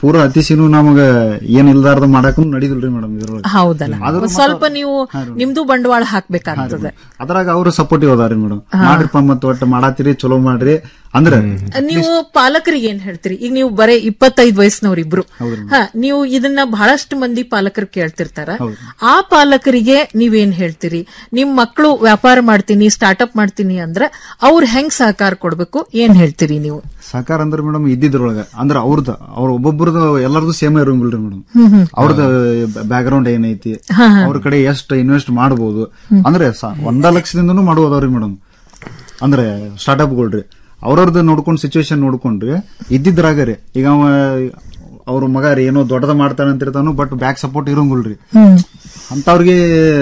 ಪೂರಾ ಅತಿಶಿನೂ ನಮಗ ಏನ್ ಇಲ್ದಾರ್ದ ಮಾಡಾಕ ನಡಿದಿಲ್ರಿ ಮೇಡಮ್ ಇದ್ರೊಳಗೆ ಹೌದಲ್ಲ ಆದ್ರೂ ಒಂದ್ ಸ್ವಲ್ಪ ನೀವು ನಿಮ್ದು ಬಂಡವಾಳ ಹಾಕ್ಬೇಕಾಗ್ತದೆ ಅದ್ರಾಗ ಅವರು ಸಪೋರ್ಟಿವ್ ಅದಾರಿ ಮೇಡಮ್ ಮಾಡ್ರಿಪ್ಪ ಮತ್ತ ಒಟ್ಟ ಮಾಡಾತಿರಿ ಚಲೋ ಮಾಡ್ರಿ ಅಂದ್ರೆ ನೀವು ಪಾಲಕರಿಗೆ ಏನ್ ಹೇಳ್ತೀರಿ ಈಗ ನೀವು ಬರೇ ಇಪ್ಪತ್ತೈದು ವಯಸ್ಸಿನವ್ರಿಬ್ರು ಹ ನೀವು ಇದನ್ನ ಬಹಳಷ್ಟು ಮಂದಿ ಪಾಲಕರು ಕೇಳ್ತಿರ್ತಾರ ಆ ಪಾಲಕರಿಗೆ ನೀವೇನ್ ಹೇಳ್ತೀರಿ ನಿಮ್ ಮಕ್ಕಳು ವ್ಯಾಪಾರ ಮಾಡ್ತೀನಿ ಸ್ಟಾರ್ಟ್ಅಪ್ ಮಾಡ್ತೀನಿ ಅಂದ್ರೆ ಅವ್ರ ಹೆಂಗ್ ಸಹಕಾರ ಕೊಡ್ಬೇಕು ಏನ್ ಹೇಳ್ತೀರಿ ನೀವು ಸಹಕಾರ ಅಂದ್ರೆ ಮೇಡಮ್ ಇದ್ದಿದ್ರೊಳಗ ಅಂದ್ರೆ ಅವ್ರದ್ದು ಅವ್ರ ಒಬ್ಬೊಬ್ರದ್ದು ಎಲ್ಲರದು ಸೇಮ್ ಇರಂಗಿಲ್ರಿ ಮೇಡಮ್ ಹ್ಮ್ ಹ್ಮ್. ಅವ್ರದ್ದು ಬ್ಯಾಕ್ ಗ್ರೌಂಡ್ ಏನೈತಿ ಹಾ, ಹಾ. ಅವ್ರ ಕಡೆ ಎಷ್ಟು ಇನ್ವೆಸ್ಟ್ ಮಾಡಬಹುದು ಅಂದ್ರೆ ಸ- ಒಂದ ಲಕ್ಷದಿಂದನೂ ಮಾಡುವುದವ್ರಿ ಮೇಡಮ್ ಅಂದ್ರೆ ಸ್ಟಾರ್ಟ್ಅಪ್ಗಳ್ರಿ ಅವ್ರವ್ರದ್ದು ನೋಡ್ಕೊಂಡ್ ಸಿಚುವೇಶನ್ ನೋಡ್ಕೊಂಡ್ರಿ ಇದ್ದಿದ್ರಾಗ ರೀ ಈಗ ಅವ ಅವ್ರ ಮಗ ರೀ ಏನೋ ದೊಡ್ಡದ ಮಾಡ್ತಾನೆ ಅಂತಿರ್ತಾನು ಬಟ್ ಬ್ಯಾಕ್ ಸಪೋರ್ಟ್ ಇರಂಗಿಲ್ರಿ ಅಂತವ್ರಿಗೆ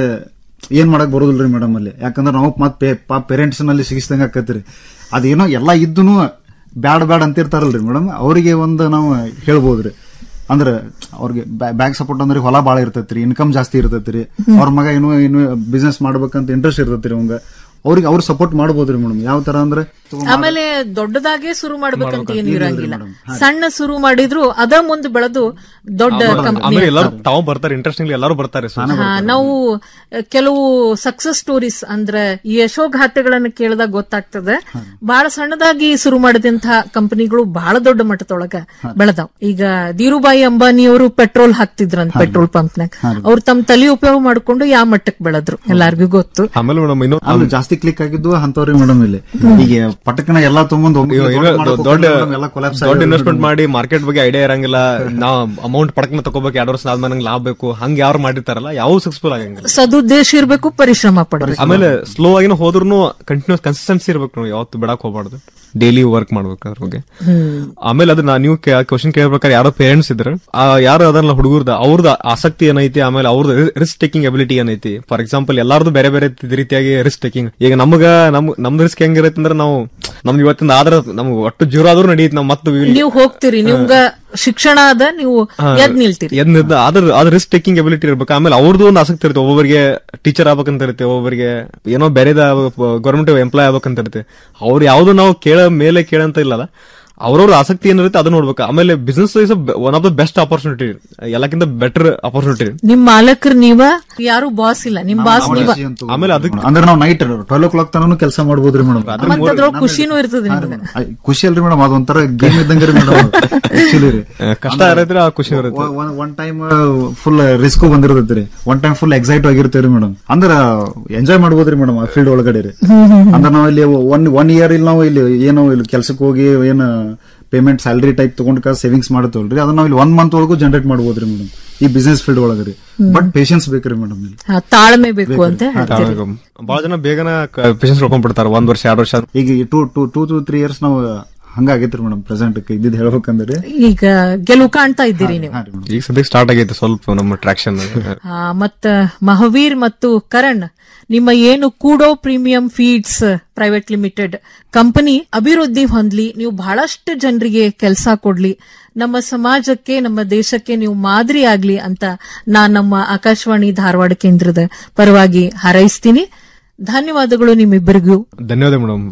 ಏನ್ ಮಾಡಕ್ ಬರೋದಿಲ್ರಿ ಮೇಡಮ್ ಅಲ್ಲಿ ಯಾಕಂದ್ರೆ ನಾವು ಮತ್ ಪೇರೆಂಟ್ಸ್ ನಲ್ಲಿ ಸಿಗಿಸ್ದಂಗ ಆಕತ್ರಿ ಅದೇನೋ ಎಲ್ಲಾ ಇದ್ದನು ಬ್ಯಾಡ್ ಬ್ಯಾಡ್ ಅಂತಿರ್ತಾರಲ್ರಿ ಮೇಡಮ್ ಅವರಿಗೆ ಒಂದು ನಾವು ಹೇಳ್ಬೋದ್ರಿ ಅಂದ್ರೆ ಅವ್ರಿಗೆ ಬ್ಯಾಕ್ ಸಪೋರ್ಟ್ ಅಂದ್ರೆ ಹೊಲ ಬಾಳ ಇರ್ತೈತ್ರಿ ಇನ್ಕಮ್ ಜಾಸ್ತಿ ಇರ್ತೈತ್ರಿ ಅವ್ರ ಮಗ ಏನು ಏನು ಬಿಸ್ನೆಸ್ ಮಾಡ್ಬೇಕಂತ ಇಂಟ್ರೆಸ್ಟ್ ಇರ್ತೈತ್ರಿ ಅವಂಗ ಅವ್ರಿಗೆ ಅವ್ರು ಸಪೋರ್ಟ್ ಮಾಡ್ಬೋದ್ರಿ ಮೇಡಮ್ ಯಾವ ತರ ಅಂದ್ರೆ ಆಮೇಲೆ ದೊಡ್ಡದಾಗೆ ಶುರು ಮಾಡ್ಬೇಕಂತ ಏನು ಇರಂಗಿಲ್ಲ ಸಣ್ಣ ಶುರು ಮಾಡಿದ್ರು ಅದ ಮುಂದೆ ಬೆಳೆದು ದೊಡ್ಡ ಕಂಪನಿ ಆಮೇಲೆ ಎಲ್ಲರೂ ತಾವು ಬರ್ತಾರೆ ಇಂಟ್ರೆಸ್ಟಿಂಗ್ಲಿ ಎಲ್ಲರೂ ಬರ್ತಾರೆ ಸೊ ಹಾ, ನಾವು ಅಹ್, ಕೆಲವು ಸಕ್ಸಸ್ ಸ್ಟೋರೀಸ್ ಅಂದ್ರೆ ಈ ಯಶೋಗಾಥೆಗಳನ್ನ ಕೇಳಿದಾಗ ಗೊತ್ತಾಗ್ತದೆ ಬಹಳ ಸಣ್ಣದಾಗಿ ಶುರು ಮಾಡಿದಂತಹ ಕಂಪನಿಗಳು ಬಹಳ ದೊಡ್ಡ ಮಟ್ಟದೊಳಗ ಬೆಳೆದಾವ್ ಈಗ ಧೀರುಬಾಯಿ ಅಂಬಾನಿಯವರು ಪೆಟ್ರೋಲ್ ಹಾಕ್ತಿದ್ರಂತ ಪೆಟ್ರೋಲ್ ಪಂಪ್ನಾಗ ಅವ್ರು ತಮ್ಮ ತಲೆ ಉಪಯೋಗ ಮಾಡ್ಕೊಂಡು ಯಾವ ಮಟ್ಟಕ್ಕೆ ಬೆಳೆದ್ರು ಎಲ್ಲಾರ್ಗೂ ಗೊತ್ತು ಆಮೇಲೆ ಮೇಡಮ್ ಇನ್ನೊಂದು ಆಮೇಲೆ ಜಾಸ್ತಿ ಕ್ಲಿಕ್ ಆಗಿದ್ದು ಅಂತವ್ರಿ ಮೇಡಮ್ ಇಲ್ಲಿ ಈಗ ಪಟಕನ ಎಲ್ಲಾ ತೊಗೊಂಡ್ ಇವ- ಇವ ದೊಡ್ಡ ದೊಡ್ಡ ಇನ್ವೆಸ್ಟ್ಮೆಂಟ್ ಮಾಡಿ ಮಾರ್ಕೆಟ್ ಬಗ್ಗೆ ಐಡಿಯಾ ಇರಂಗಿಲ್ಲ ನಾವ್ ಅಮೌಂಟ್ ಪಡಕ್ನ ತಗೋಬೇಕು ಎರಡು ವರ್ಷ ಆದ್ಮೇಲೆ ನಂಗೆ ಲಾಭ ಬೇಕು ಹಂಗ ಯಾರು ಮಾಡಿರ್ತಾರಲ್ಲ ಯಾವ ಸಕ್ಸಸ್ಫುಲ್ ಆಗಂಗಿಲ್ಲ ಸದುದ್ದೇಶ ಇರ್ಬೇಕು ಪರಿಶ್ರಮ ಪಡ್ಬೇಕು ಆಮೇಲೆ ಸ್ಲೋ ಆಗಿನ ಹೋದ್ರು ಕಂಟಿನ್ಯೂಸ್ ಕನ್ಸಿಸ್ಟೆನ್ಸಿ ಇರ್ಬೇಕು ನಾವು ಯಾವತ್ತು ಬಿಡಕ್ ಹೋಗ್ಬಾರ್ದು ಡೈಲಿ ವರ್ಕ್ ಮಾಡ್ಬೇಕು ಅದ್ರ ಬಗ್ಗೆ ಆಮೇಲೆ ಅದನ್ನ ನೀವು ಕ್ವಶನ್ ಕೇಳ್ಬೇಕಾದ್ರೆ ಯಾರೋ ಪೇರೆಂಟ್ಸ್ ಇದ್ರೆ ಆ ಯಾರು ಅದನ್ನ ಹುಡುಗರ್ದ ಅವ್ರದ್ದು ಆಸಕ್ತಿ ಏನೈತಿ ಆಮೇಲೆ ಅವ್ರದ್ದು ರಿಸ್ಕ್ ಟೇಕಿಂಗ್ ಎಬಿಲಿಟಿ ಏನೈತಿ ಫಾರ್ ಎಕ್ಸಾಂಪಲ್ ಎಲ್ಲಾರ್ದು ಬೇರೆ ಬೇರೆ ರೀತಿಯಾಗಿ ರಿಸ್ಕ್ ಟೇಕಿಂಗ್ ಈಗ ನಮಗ ನಮ್ ನಮ್ದು ರಿಸ್ಕ್ ಹೆಂಗಿರತ್ತೆ ಅಂದ್ರೆ ನಾವು ನಮ್ಗೆ ಇವತ್ತಿಂದ ಆದ್ರ ನಮ್ಗೆ ಒಟ್ಟು ಜೀರೋ ಆದ್ರೂ ನಡೆಯುತ್ತೆ ನಾವು ಮತ್ತೆ ನೀವು ಹೋಗ್ತೀರಿ ನಿಮ್ಗ ಶಿಕ್ಷಣ ಅದ ನೀವು ಎದ್ ನಿಲ್ತೀರಿ ಎದ್ ನಿಂತ ಅದ್ರ ಅದ್ರ ರಿಸ್ಕ್ ಟೇಕಿಂಗ್ ಎಬಿಲಿಟಿ ಇರ್ಬೇಕು ಆಮೇಲೆ ಅವ್ರದ್ದು ಒಂದು ಆಸಕ್ತಿ ಇರುತ್ತೆ ಒಬ್ಬೊಬ್ಬರಿಗೆ ಟೀಚರ್ ಆಗ್ಬೇಕಂತ ಇರುತ್ತೆ ಒಬ್ಬೊಬ್ಬರಿಗೆ ಏನೋ ಬೇರೆದ ಗೌರ್ಮೆಂಟ್ ಎಂಪ್ಲಾಯ್ ಆಗ್ಬೇಕಂತ ಇರುತ್ತೆ ಅವ್ರು ಯಾವ್ದು ನಾವು ಕೇಳ ಮೇಲೆ ಕೇಳಂತ ಇಲ್ಲಲ್ಲ ಅವ್ರವ್ರ ಆಸಕ್ತಿ ಏನಿರುತ್ತೆ ಅದನ್ನ ನೋಡ್ಬೇಕು ಆಮೇಲೆ business is one of the best opportunity ಎಲ್ಲಕ್ಕಿಂತ ಬೆಟರ್ ಆಪರ್ಚುನಿಟಿ ನಿಮ್ ಮಾಲಕರು ನೀವ ಯಾರು ಬಾಸ್ ಇಲ್ಲ ನಿಮ್ ಬಾಸ್ ನೀವ ಆಮೇಲೆ ಅದಕ್ಕೆ ಅಂದ್ರೆ ನಾವು ನೈಟ್ ಟ್ವೆಲ್ ಓ ಕ್ಲಾಕ್ ತನಕ ಕೆಲಸ ಮಾಡ್ಬೋದ್ರಿ ಮೇಡಮ್ ಮತ್ತ ಅದ್ರೊಳಗ್ ಖುಷಿನೂ ಇರ್ತದೆ ನಿಮ್ಗೆ ಖುಷಿ ಅಲ್ರಿ ಮೇಡಮ್ ಅದೊಂಥರ ಗೇಮ್ ಇದ್ದಂಗೆ ರೀ ಮೇಡಮ್ ಆಕ್ಚುಲಿ ರೀ ಕಷ್ಟ ಇರತ್ತೆ ಆ ಖುಷಿ ಇರುತ್ತೆ ಒನ್ ಟೈಮ್ ಫುಲ್ ರಿಸ್ಕ್ ಬಂದಿರ್ತೈತಿ ರೀ ಒನ್ ಟೈಮ್ ಫುಲ್ ಎಕ್ಸೈಟ್ ಆಗಿರ್ತೇವ್ರಿ ಮೇಡಮ್ ಅಂದ್ರ ಎಂಜಾಯ್ ಮಾಡ್ಬೋದ್ರಿ ಮೇಡಮ್ ಆ ಫೀಲ್ಡ್ ಒಳಗಡೆ ರೀ ಅಂದ್ರೆ ನಾವು ಇಲ್ಲಿ ಒನ್ ಒನ್ ಇಯರ್ ಇಲ್ಲಿ ನಾವು ಇಲ್ಲಿ ಏನೋ ಇಲ್ಲಿ ಕೆಲ್ಸಕ್ಕೆ ಹೋಗಿ ಏನು ಪೇಮೆಂಟ್ ಸ್ಯಾಲರಿ ಟೈಪ್ ತಗೊಂಡ್ ಸೇವಿಂಗ್ಸ್ ಮಾಡತ್ತವಲ್ರಿ ಅದನ್ನ ನಾವು ಇಲ್ಲಿ ಒನ್ ಮಂತ್ ಒಳಗೂ ಜನರೇಟ್ ಮಾಡ್ಬೋದ್ರಿ ಮೇಡಮ್ ಈ ಬಿಸ್ನೆಸ್ ಫೀಲ್ಡ್ ಒಳಗೆ ರೀ ಬಟ್ ಪೇಷನ್ಸ್ ಬೇಕ್ರಿ ಮೇಡಮ್ ಇಲ್ಲಿ ಹಾ, ತಾಳ್ಮೆ ಬೇಕು ಅಂತ ಹೇಳ್ತೀರಿ ಬಹಳ ಜನ ಬೇಗನ ಪೇಷನ್ಸ್ ಬಿಡ್ತಾರೆ ಒಂದ್ ವರ್ಷ ಎರಡು ವರ್ಷ ಈಗ two two two to three years ನಾವು ಹಂಗಾಗೈತ್ರಿ ಮೇಡಮ್ ಪ್ರೆಸೆಂಟ್ ಇದ್ದಿದ್ ಹೇಳ್ಬೇಕಂದ್ರೆ ಈಗ ಗೆಲುವು ಕಾಣ್ತಾ ಇದ್ದೀರಿ ನೀವು ಈಗ ಸದ್ಯಕ್ಕೆ ಸ್ಟಾರ್ಟ್ ಆಗೈತೆ ಸ್ವಲ್ಪ ನಮ್ಮ ಟ್ರಾಕ್ಷನ್ ಆ, ಮತ್ತ ಮಹಾವೀರ್ ಮತ್ತು ಕರಣ್ ನಿಮ್ಮ ಏನು ಕೂಡೋ premium feeds private limited company ಅಭಿವೃದ್ಧಿ ಹೊಂದ್ಲಿ ನೀವು ಬಹಳಷ್ಟು ಜನರಿಗೆ ಕೆಲಸ ಕೊಡ್ಲಿ ನಮ್ಮ ಸಮಾಜಕ್ಕೆ ನಮ್ಮ ದೇಶಕ್ಕೆ ನೀವು ಮಾದರಿ ಆಗ್ಲಿ ಅಂತ ನಾನ್ ನಮ್ಮ ಆಕಾಶವಾಣಿ ಧಾರವಾಡ ಕೇಂದ್ರದ ಪರವಾಗಿ ಹಾರೈಸ್ತೀನಿ ಧನ್ಯವಾದಗಳು ನಿಮ್ಮಿಬ್ಬರಿಗೂ ಧನ್ಯವಾದ ಮೇಡಮ್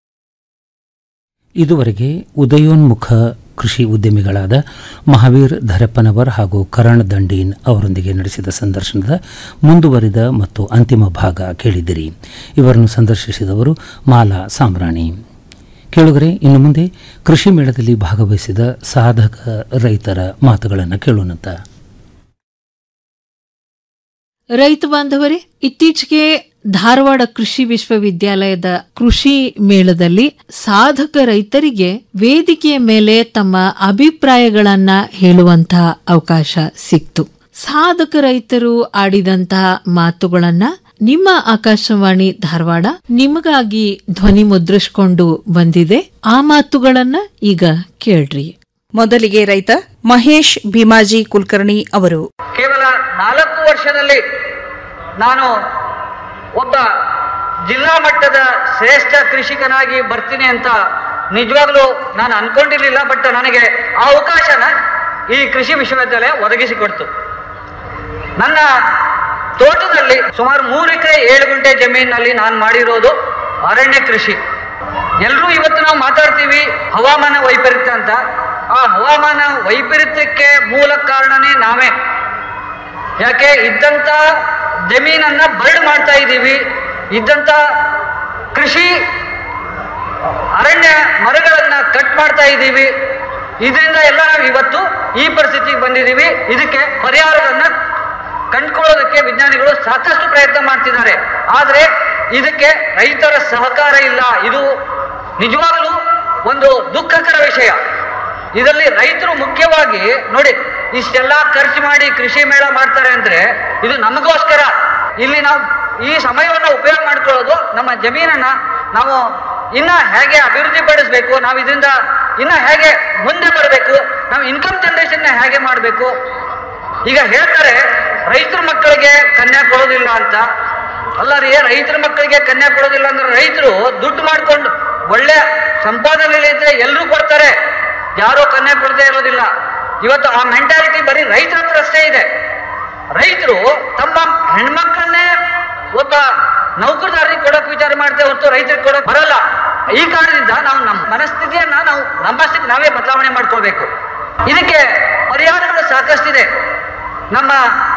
ಇದುವರೆಗೆ ಉದಯೋನ್ಮುಖ ಕೃಷಿ ಉದ್ಯಮಿಗಳಾದ ಮಹಾವೀರ್ ಧರಪ್ಪನವರ್ ಹಾಗೂ ಕರಣ್ ದಂಡೀನ್ ಅವರೊಂದಿಗೆ ನಡೆಸಿದ ಸಂದರ್ಶನದ ಮುಂದುವರಿದ ಮತ್ತು ಅಂತಿಮ ಭಾಗ ಕೇಳಿದಿರಿ ಇವರನ್ನು ಸಂದರ್ಶಿಸಿದವರು ಮಾಲಾ ಸಾಮ್ರಾಣಿ ಕೇಳುಗರೆ ಇನ್ನು ಮುಂದೆ ಕೃಷಿ ಮೇಳದಲ್ಲಿ ಭಾಗವಹಿಸಿದ ಸಾಧಕ ರೈತರ ಮಾತುಗಳನ್ನು ಕೇಳೋಣಂತ ರೈತ ಬಾಂಧವರೇ ಇತ್ತೀಚೆಗೆ ಧಾರವಾಡ ಕೃಷಿ ವಿಶ್ವವಿದ್ಯಾಲಯದ ಕೃಷಿ ಮೇಳದಲ್ಲಿ ಸಾಧಕ ರೈತರಿಗೆ ವೇದಿಕೆಯ ಮೇಲೆ ತಮ್ಮ ಅಭಿಪ್ರಾಯಗಳನ್ನ ಹೇಳುವಂತಹ ಅವಕಾಶ ಸಿಕ್ತು ಸಾಧಕ ರೈತರು ಆಡಿದಂತಹ ಮಾತುಗಳನ್ನ ನಿಮ್ಮ ಆಕಾಶವಾಣಿ ಧಾರವಾಡ ನಿಮಗಾಗಿ ಧ್ವನಿ ಮುದ್ರಿಸಿಕೊಂಡು ಬಂದಿದೆ ಆ ಮಾತುಗಳನ್ನ ಈಗ ಕೇಳ್ರಿ ಮೊದಲಿಗೆ ರೈತ ಮಹೇಶ್ ಭೀಮಾಜಿ ಕುಲಕರ್ಣಿ ಅವರು ಕೇವಲ ನಾಲ್ಕು ವರ್ಷದಲ್ಲಿ ನಾನು ಒಬ್ಬ ಜಿಲ್ಲಾ ಮಟ್ಟದ ಶ್ರೇಷ್ಠ ಕೃಷಿಕನಾಗಿ ಬರ್ತೀನಿ ಅಂತ ನಿಜವಾಗ್ಲೂ ನಾನು ಅನ್ಕೊಂಡಿರ್ಲಿಲ್ಲ ಬಟ್ ನನಗೆ ಆ ಅವಕಾಶನ ಈ ಕೃಷಿ ವಿಶ್ವವಿದ್ಯಾಲಯ ಒದಗಿಸಿಕೊಡ್ತು ನನ್ನ ತೋಟದಲ್ಲಿ ಸುಮಾರು ಮೂರು ಎಕರೆ ಏಳು ಗುಂಟೆ ಜಮೀನಿನಲ್ಲಿ ನಾನು ಮಾಡಿರೋದು ಅರಣ್ಯ ಕೃಷಿ ಎಲ್ಲರೂ ಇವತ್ತು ನಾವು ಮಾತಾಡ್ತೀವಿ ಹವಾಮಾನ ವೈಪರೀತ್ಯ ಅಂತ ಆ ಹವಾಮಾನ ವೈಪರೀತ್ಯಕ್ಕೆ ಮೂಲ ಕಾರಣನೇ ನಾವೇ ಯಾಕೆ ಇದ್ದಂತ ಜಮೀನನ್ನ ಬರ್ಡ್ ಮಾಡ್ತಾ ಇದ್ದೀವಿ ಇದ್ದಂತ ಕೃಷಿ ಅರಣ್ಯ ಮರಗಳನ್ನ ಕಟ್ ಮಾಡ್ತಾ ಇದ್ದೀವಿ ಇದರಿಂದ ಎಲ್ಲ ನಾವು ಇವತ್ತು ಈ ಪರಿಸ್ಥಿತಿಗೆ ಬಂದಿದ್ದೀವಿ ಇದಕ್ಕೆ ಪರಿಹಾರಗಳನ್ನ ಕಂಡುಕೊಳ್ಳೋದಕ್ಕೆ ವಿಜ್ಞಾನಿಗಳು ಸಾಕಷ್ಟು ಪ್ರಯತ್ನ ಮಾಡ್ತಿದ್ದಾರೆ ಆದರೆ ಇದಕ್ಕೆ ರೈತರ ಸಹಕಾರ ಇಲ್ಲ ಇದು ನಿಜವಾಗಲೂ ಒಂದು ದುಃಖಕರ ವಿಷಯ ಇದರಲ್ಲಿ ರೈತರು ಮುಖ್ಯವಾಗಿ ನೋಡಿ ಇಷ್ಟೆಲ್ಲ ಖರ್ಚು ಮಾಡಿ ಕೃಷಿ ಮೇಳ ಮಾಡ್ತಾರೆ ಅಂದ್ರೆ ಇದು ನಮಗೋಸ್ಕರ ಇಲ್ಲಿ ನಾವು ಈ ಸಮಯವನ್ನು ಉಪಯೋಗ ಮಾಡ್ಕೊಳ್ಳೋದು ನಮ್ಮ ಜಮೀನನ್ನ ನಾವು ಇನ್ನ ಹೇಗೆ ಅಭಿವೃದ್ಧಿ ಪಡಿಸಬೇಕು ನಾವು ಇದರಿಂದ ಇನ್ನ ಹೇಗೆ ಮುಂದೆ ಬರಬೇಕು ನಾವು ಇನ್ಕಮ್ ಜನರೇಷನ್ ಹೇಗೆ ಮಾಡಬೇಕು ಈಗ ಹೇಳ್ತಾರೆ ರೈತರ ಮಕ್ಕಳಿಗೆ ಕನ್ಯಾ ಕೊಡೋದಿಲ್ಲ ಅಂತ ಅಲ್ಲ ರೀ ರೈತರ ಮಕ್ಕಳಿಗೆ ಕನ್ಯಾ ಕೊಡೋದಿಲ್ಲ ಅಂದ್ರೆ ರೈತರು ದುಡ್ಡು ಮಾಡ್ಕೊಂಡು ಒಳ್ಳೆ ಸಂಪಾದನೆ ಇದ್ರೆ ಎಲ್ಲರೂ ಕೊಡ್ತಾರೆ ಯಾರೋ ಕನ್ಯಾ ಕೊಡದೇ ಇರೋದಿಲ್ಲ ಇವತ್ತು ಆ ಮೆಂಟಾಲಿಟಿ ಬರೀ ರೈತರ ಹತ್ರ ಅಷ್ಟೇ ಇದೆ ರೈತರು ತಮ್ಮ ಹೆಣ್ಮಕ್ಳನ್ನೇ ಒಬ್ಬ ನೌಕರದಾರರಿಗೆ ಕೊಡಕ್ ವಿಚಾರ ಮಾಡ್ತೇವೆ ಹೊರತು ರೈತರಿಗೆ ಕೊಡಕ್ ಬರಲ್ಲ ಈ ಕಾರಣದಿಂದ ನಾವು ನಮ್ಮ ಮನಸ್ಥಿತಿಯನ್ನ ನಾವು ನಮ್ಮಷ್ಟಕ್ಕೆ ನಾವೇ ಬದಲಾವಣೆ ಮಾಡ್ಕೊಳ್ಬೇಕು ಇದಕ್ಕೆ ಪರಿಹಾರಗಳು ಸಾಕಷ್ಟಿದೆ ನಮ್ಮ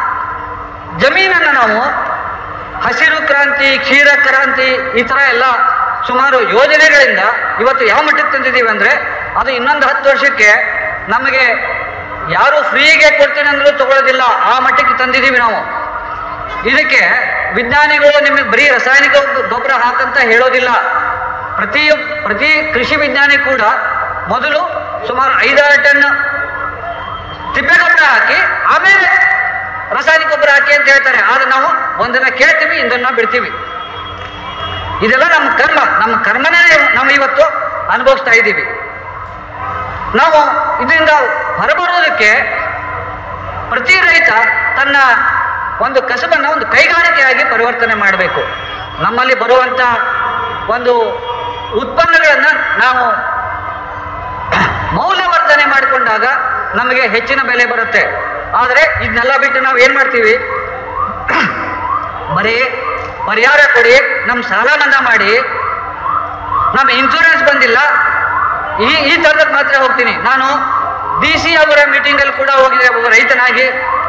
ಜಮೀನನ್ನು ನಾವು ಹಸಿರು ಕ್ರಾಂತಿ ಕ್ಷೀರ ಕ್ರಾಂತಿ ಈ ತರ ಎಲ್ಲ ಸುಮಾರು ಯೋಜನೆಗಳಿಂದ ಇವತ್ತು ಯಾವ ಮಟ್ಟಕ್ಕೆ ತಂದಿದ್ದೀವಿ ಅಂದ್ರೆ ಅದು ಇನ್ನೊಂದು ಹತ್ತು ವರ್ಷಕ್ಕೆ ನಮಗೆ ಯಾರು ಫ್ರೀಗೆ ಕೊಡ್ತೀನಿ ಅಂದ್ರೂ ತಗೊಳ್ಳೋದಿಲ್ಲ ಆ ಮಟ್ಟಕ್ಕೆ ತಂದಿದ್ದೀವಿ ನಾವು ಇದಕ್ಕೆ ವಿಜ್ಞಾನಿಗಳು ನಿಮಗೆ ಬರೀ ರಾಸಾಯನಿಕ ಗೊಬ್ಬರ ಹಾಕಂತ ಹೇಳೋದಿಲ್ಲ ಪ್ರತಿ ಪ್ರತಿ ಕೃಷಿ ವಿಜ್ಞಾನಿ ಕೂಡ ಮೊದಲು ಸುಮಾರು ಐದಾರು ಟನ್ ತಿಪ್ಪೆ ಗೊಬ್ಬರ ಹಾಕಿ ಆಮೇಲೆ ರಾಸಾಯನಿಕ ಗೊಬ್ಬರ ಹಾಕಿ ಅಂತ ಹೇಳ್ತಾರೆ ಆದ್ರೆ ನಾವು ಒಂದನ್ನ ಕೇಳ್ತೀವಿ ಇಂದನ್ನ ಬಿಡ್ತೀವಿ ಇದೆಲ್ಲ ನಮ್ಮ ಕರ್ಮ ನಮ್ಮ ಕರ್ಮನೇ ನಾವು ಇವತ್ತು ಅನುಭವಿಸ್ತಾ ಇದ್ದೀವಿ ನಾವು ಇದರಿಂದ ಹೊರಬರೋದಕ್ಕೆ ಪ್ರತಿ ರೈತ ತನ್ನ ಒಂದು ಕಸಬನ್ನ ಒಂದು ಕೈಗಾರಿಕೆಯಾಗಿ ಪರಿವರ್ತನೆ ಮಾಡಬೇಕು ನಮ್ಮಲ್ಲಿ ಬರುವಂತ ಒಂದು ಉತ್ಪನ್ನಗಳನ್ನ ನಾವು ಮೌಲ್ಯವರ್ಧನೆ ಮಾಡಿಕೊಂಡಾಗ ನಮಗೆ ಹೆಚ್ಚಿನ ಬೆಲೆ ಬರುತ್ತೆ ಆದರೆ ಇದನ್ನೆಲ್ಲ ಬಿಟ್ಟು ನಾವು ಏನ್ ಮಾಡ್ತೀವಿ ಬರೀ ಪರಿಹಾರ ಕೊಡಿ ನಮ್ಮ ಸಾಲ ಮನ್ನಾ ಮಾಡಿ ನಮ್ಮ ಇನ್ಶೂರೆನ್ಸ್ ಬಂದಿಲ್ಲ ಈ ಈ ಥರದಕ್ಕೆ ಮಾತ್ರ ಹೋಗ್ತೀನಿ ನಾನು ಡಿ ಸಿ ಅವರ ಮೀಟಿಂಗ್ ಅಲ್ಲಿ ಕೂಡ ಹೋಗಿದ್ದೆ ಒಬ್ಬ ರೈತನಾಗಿ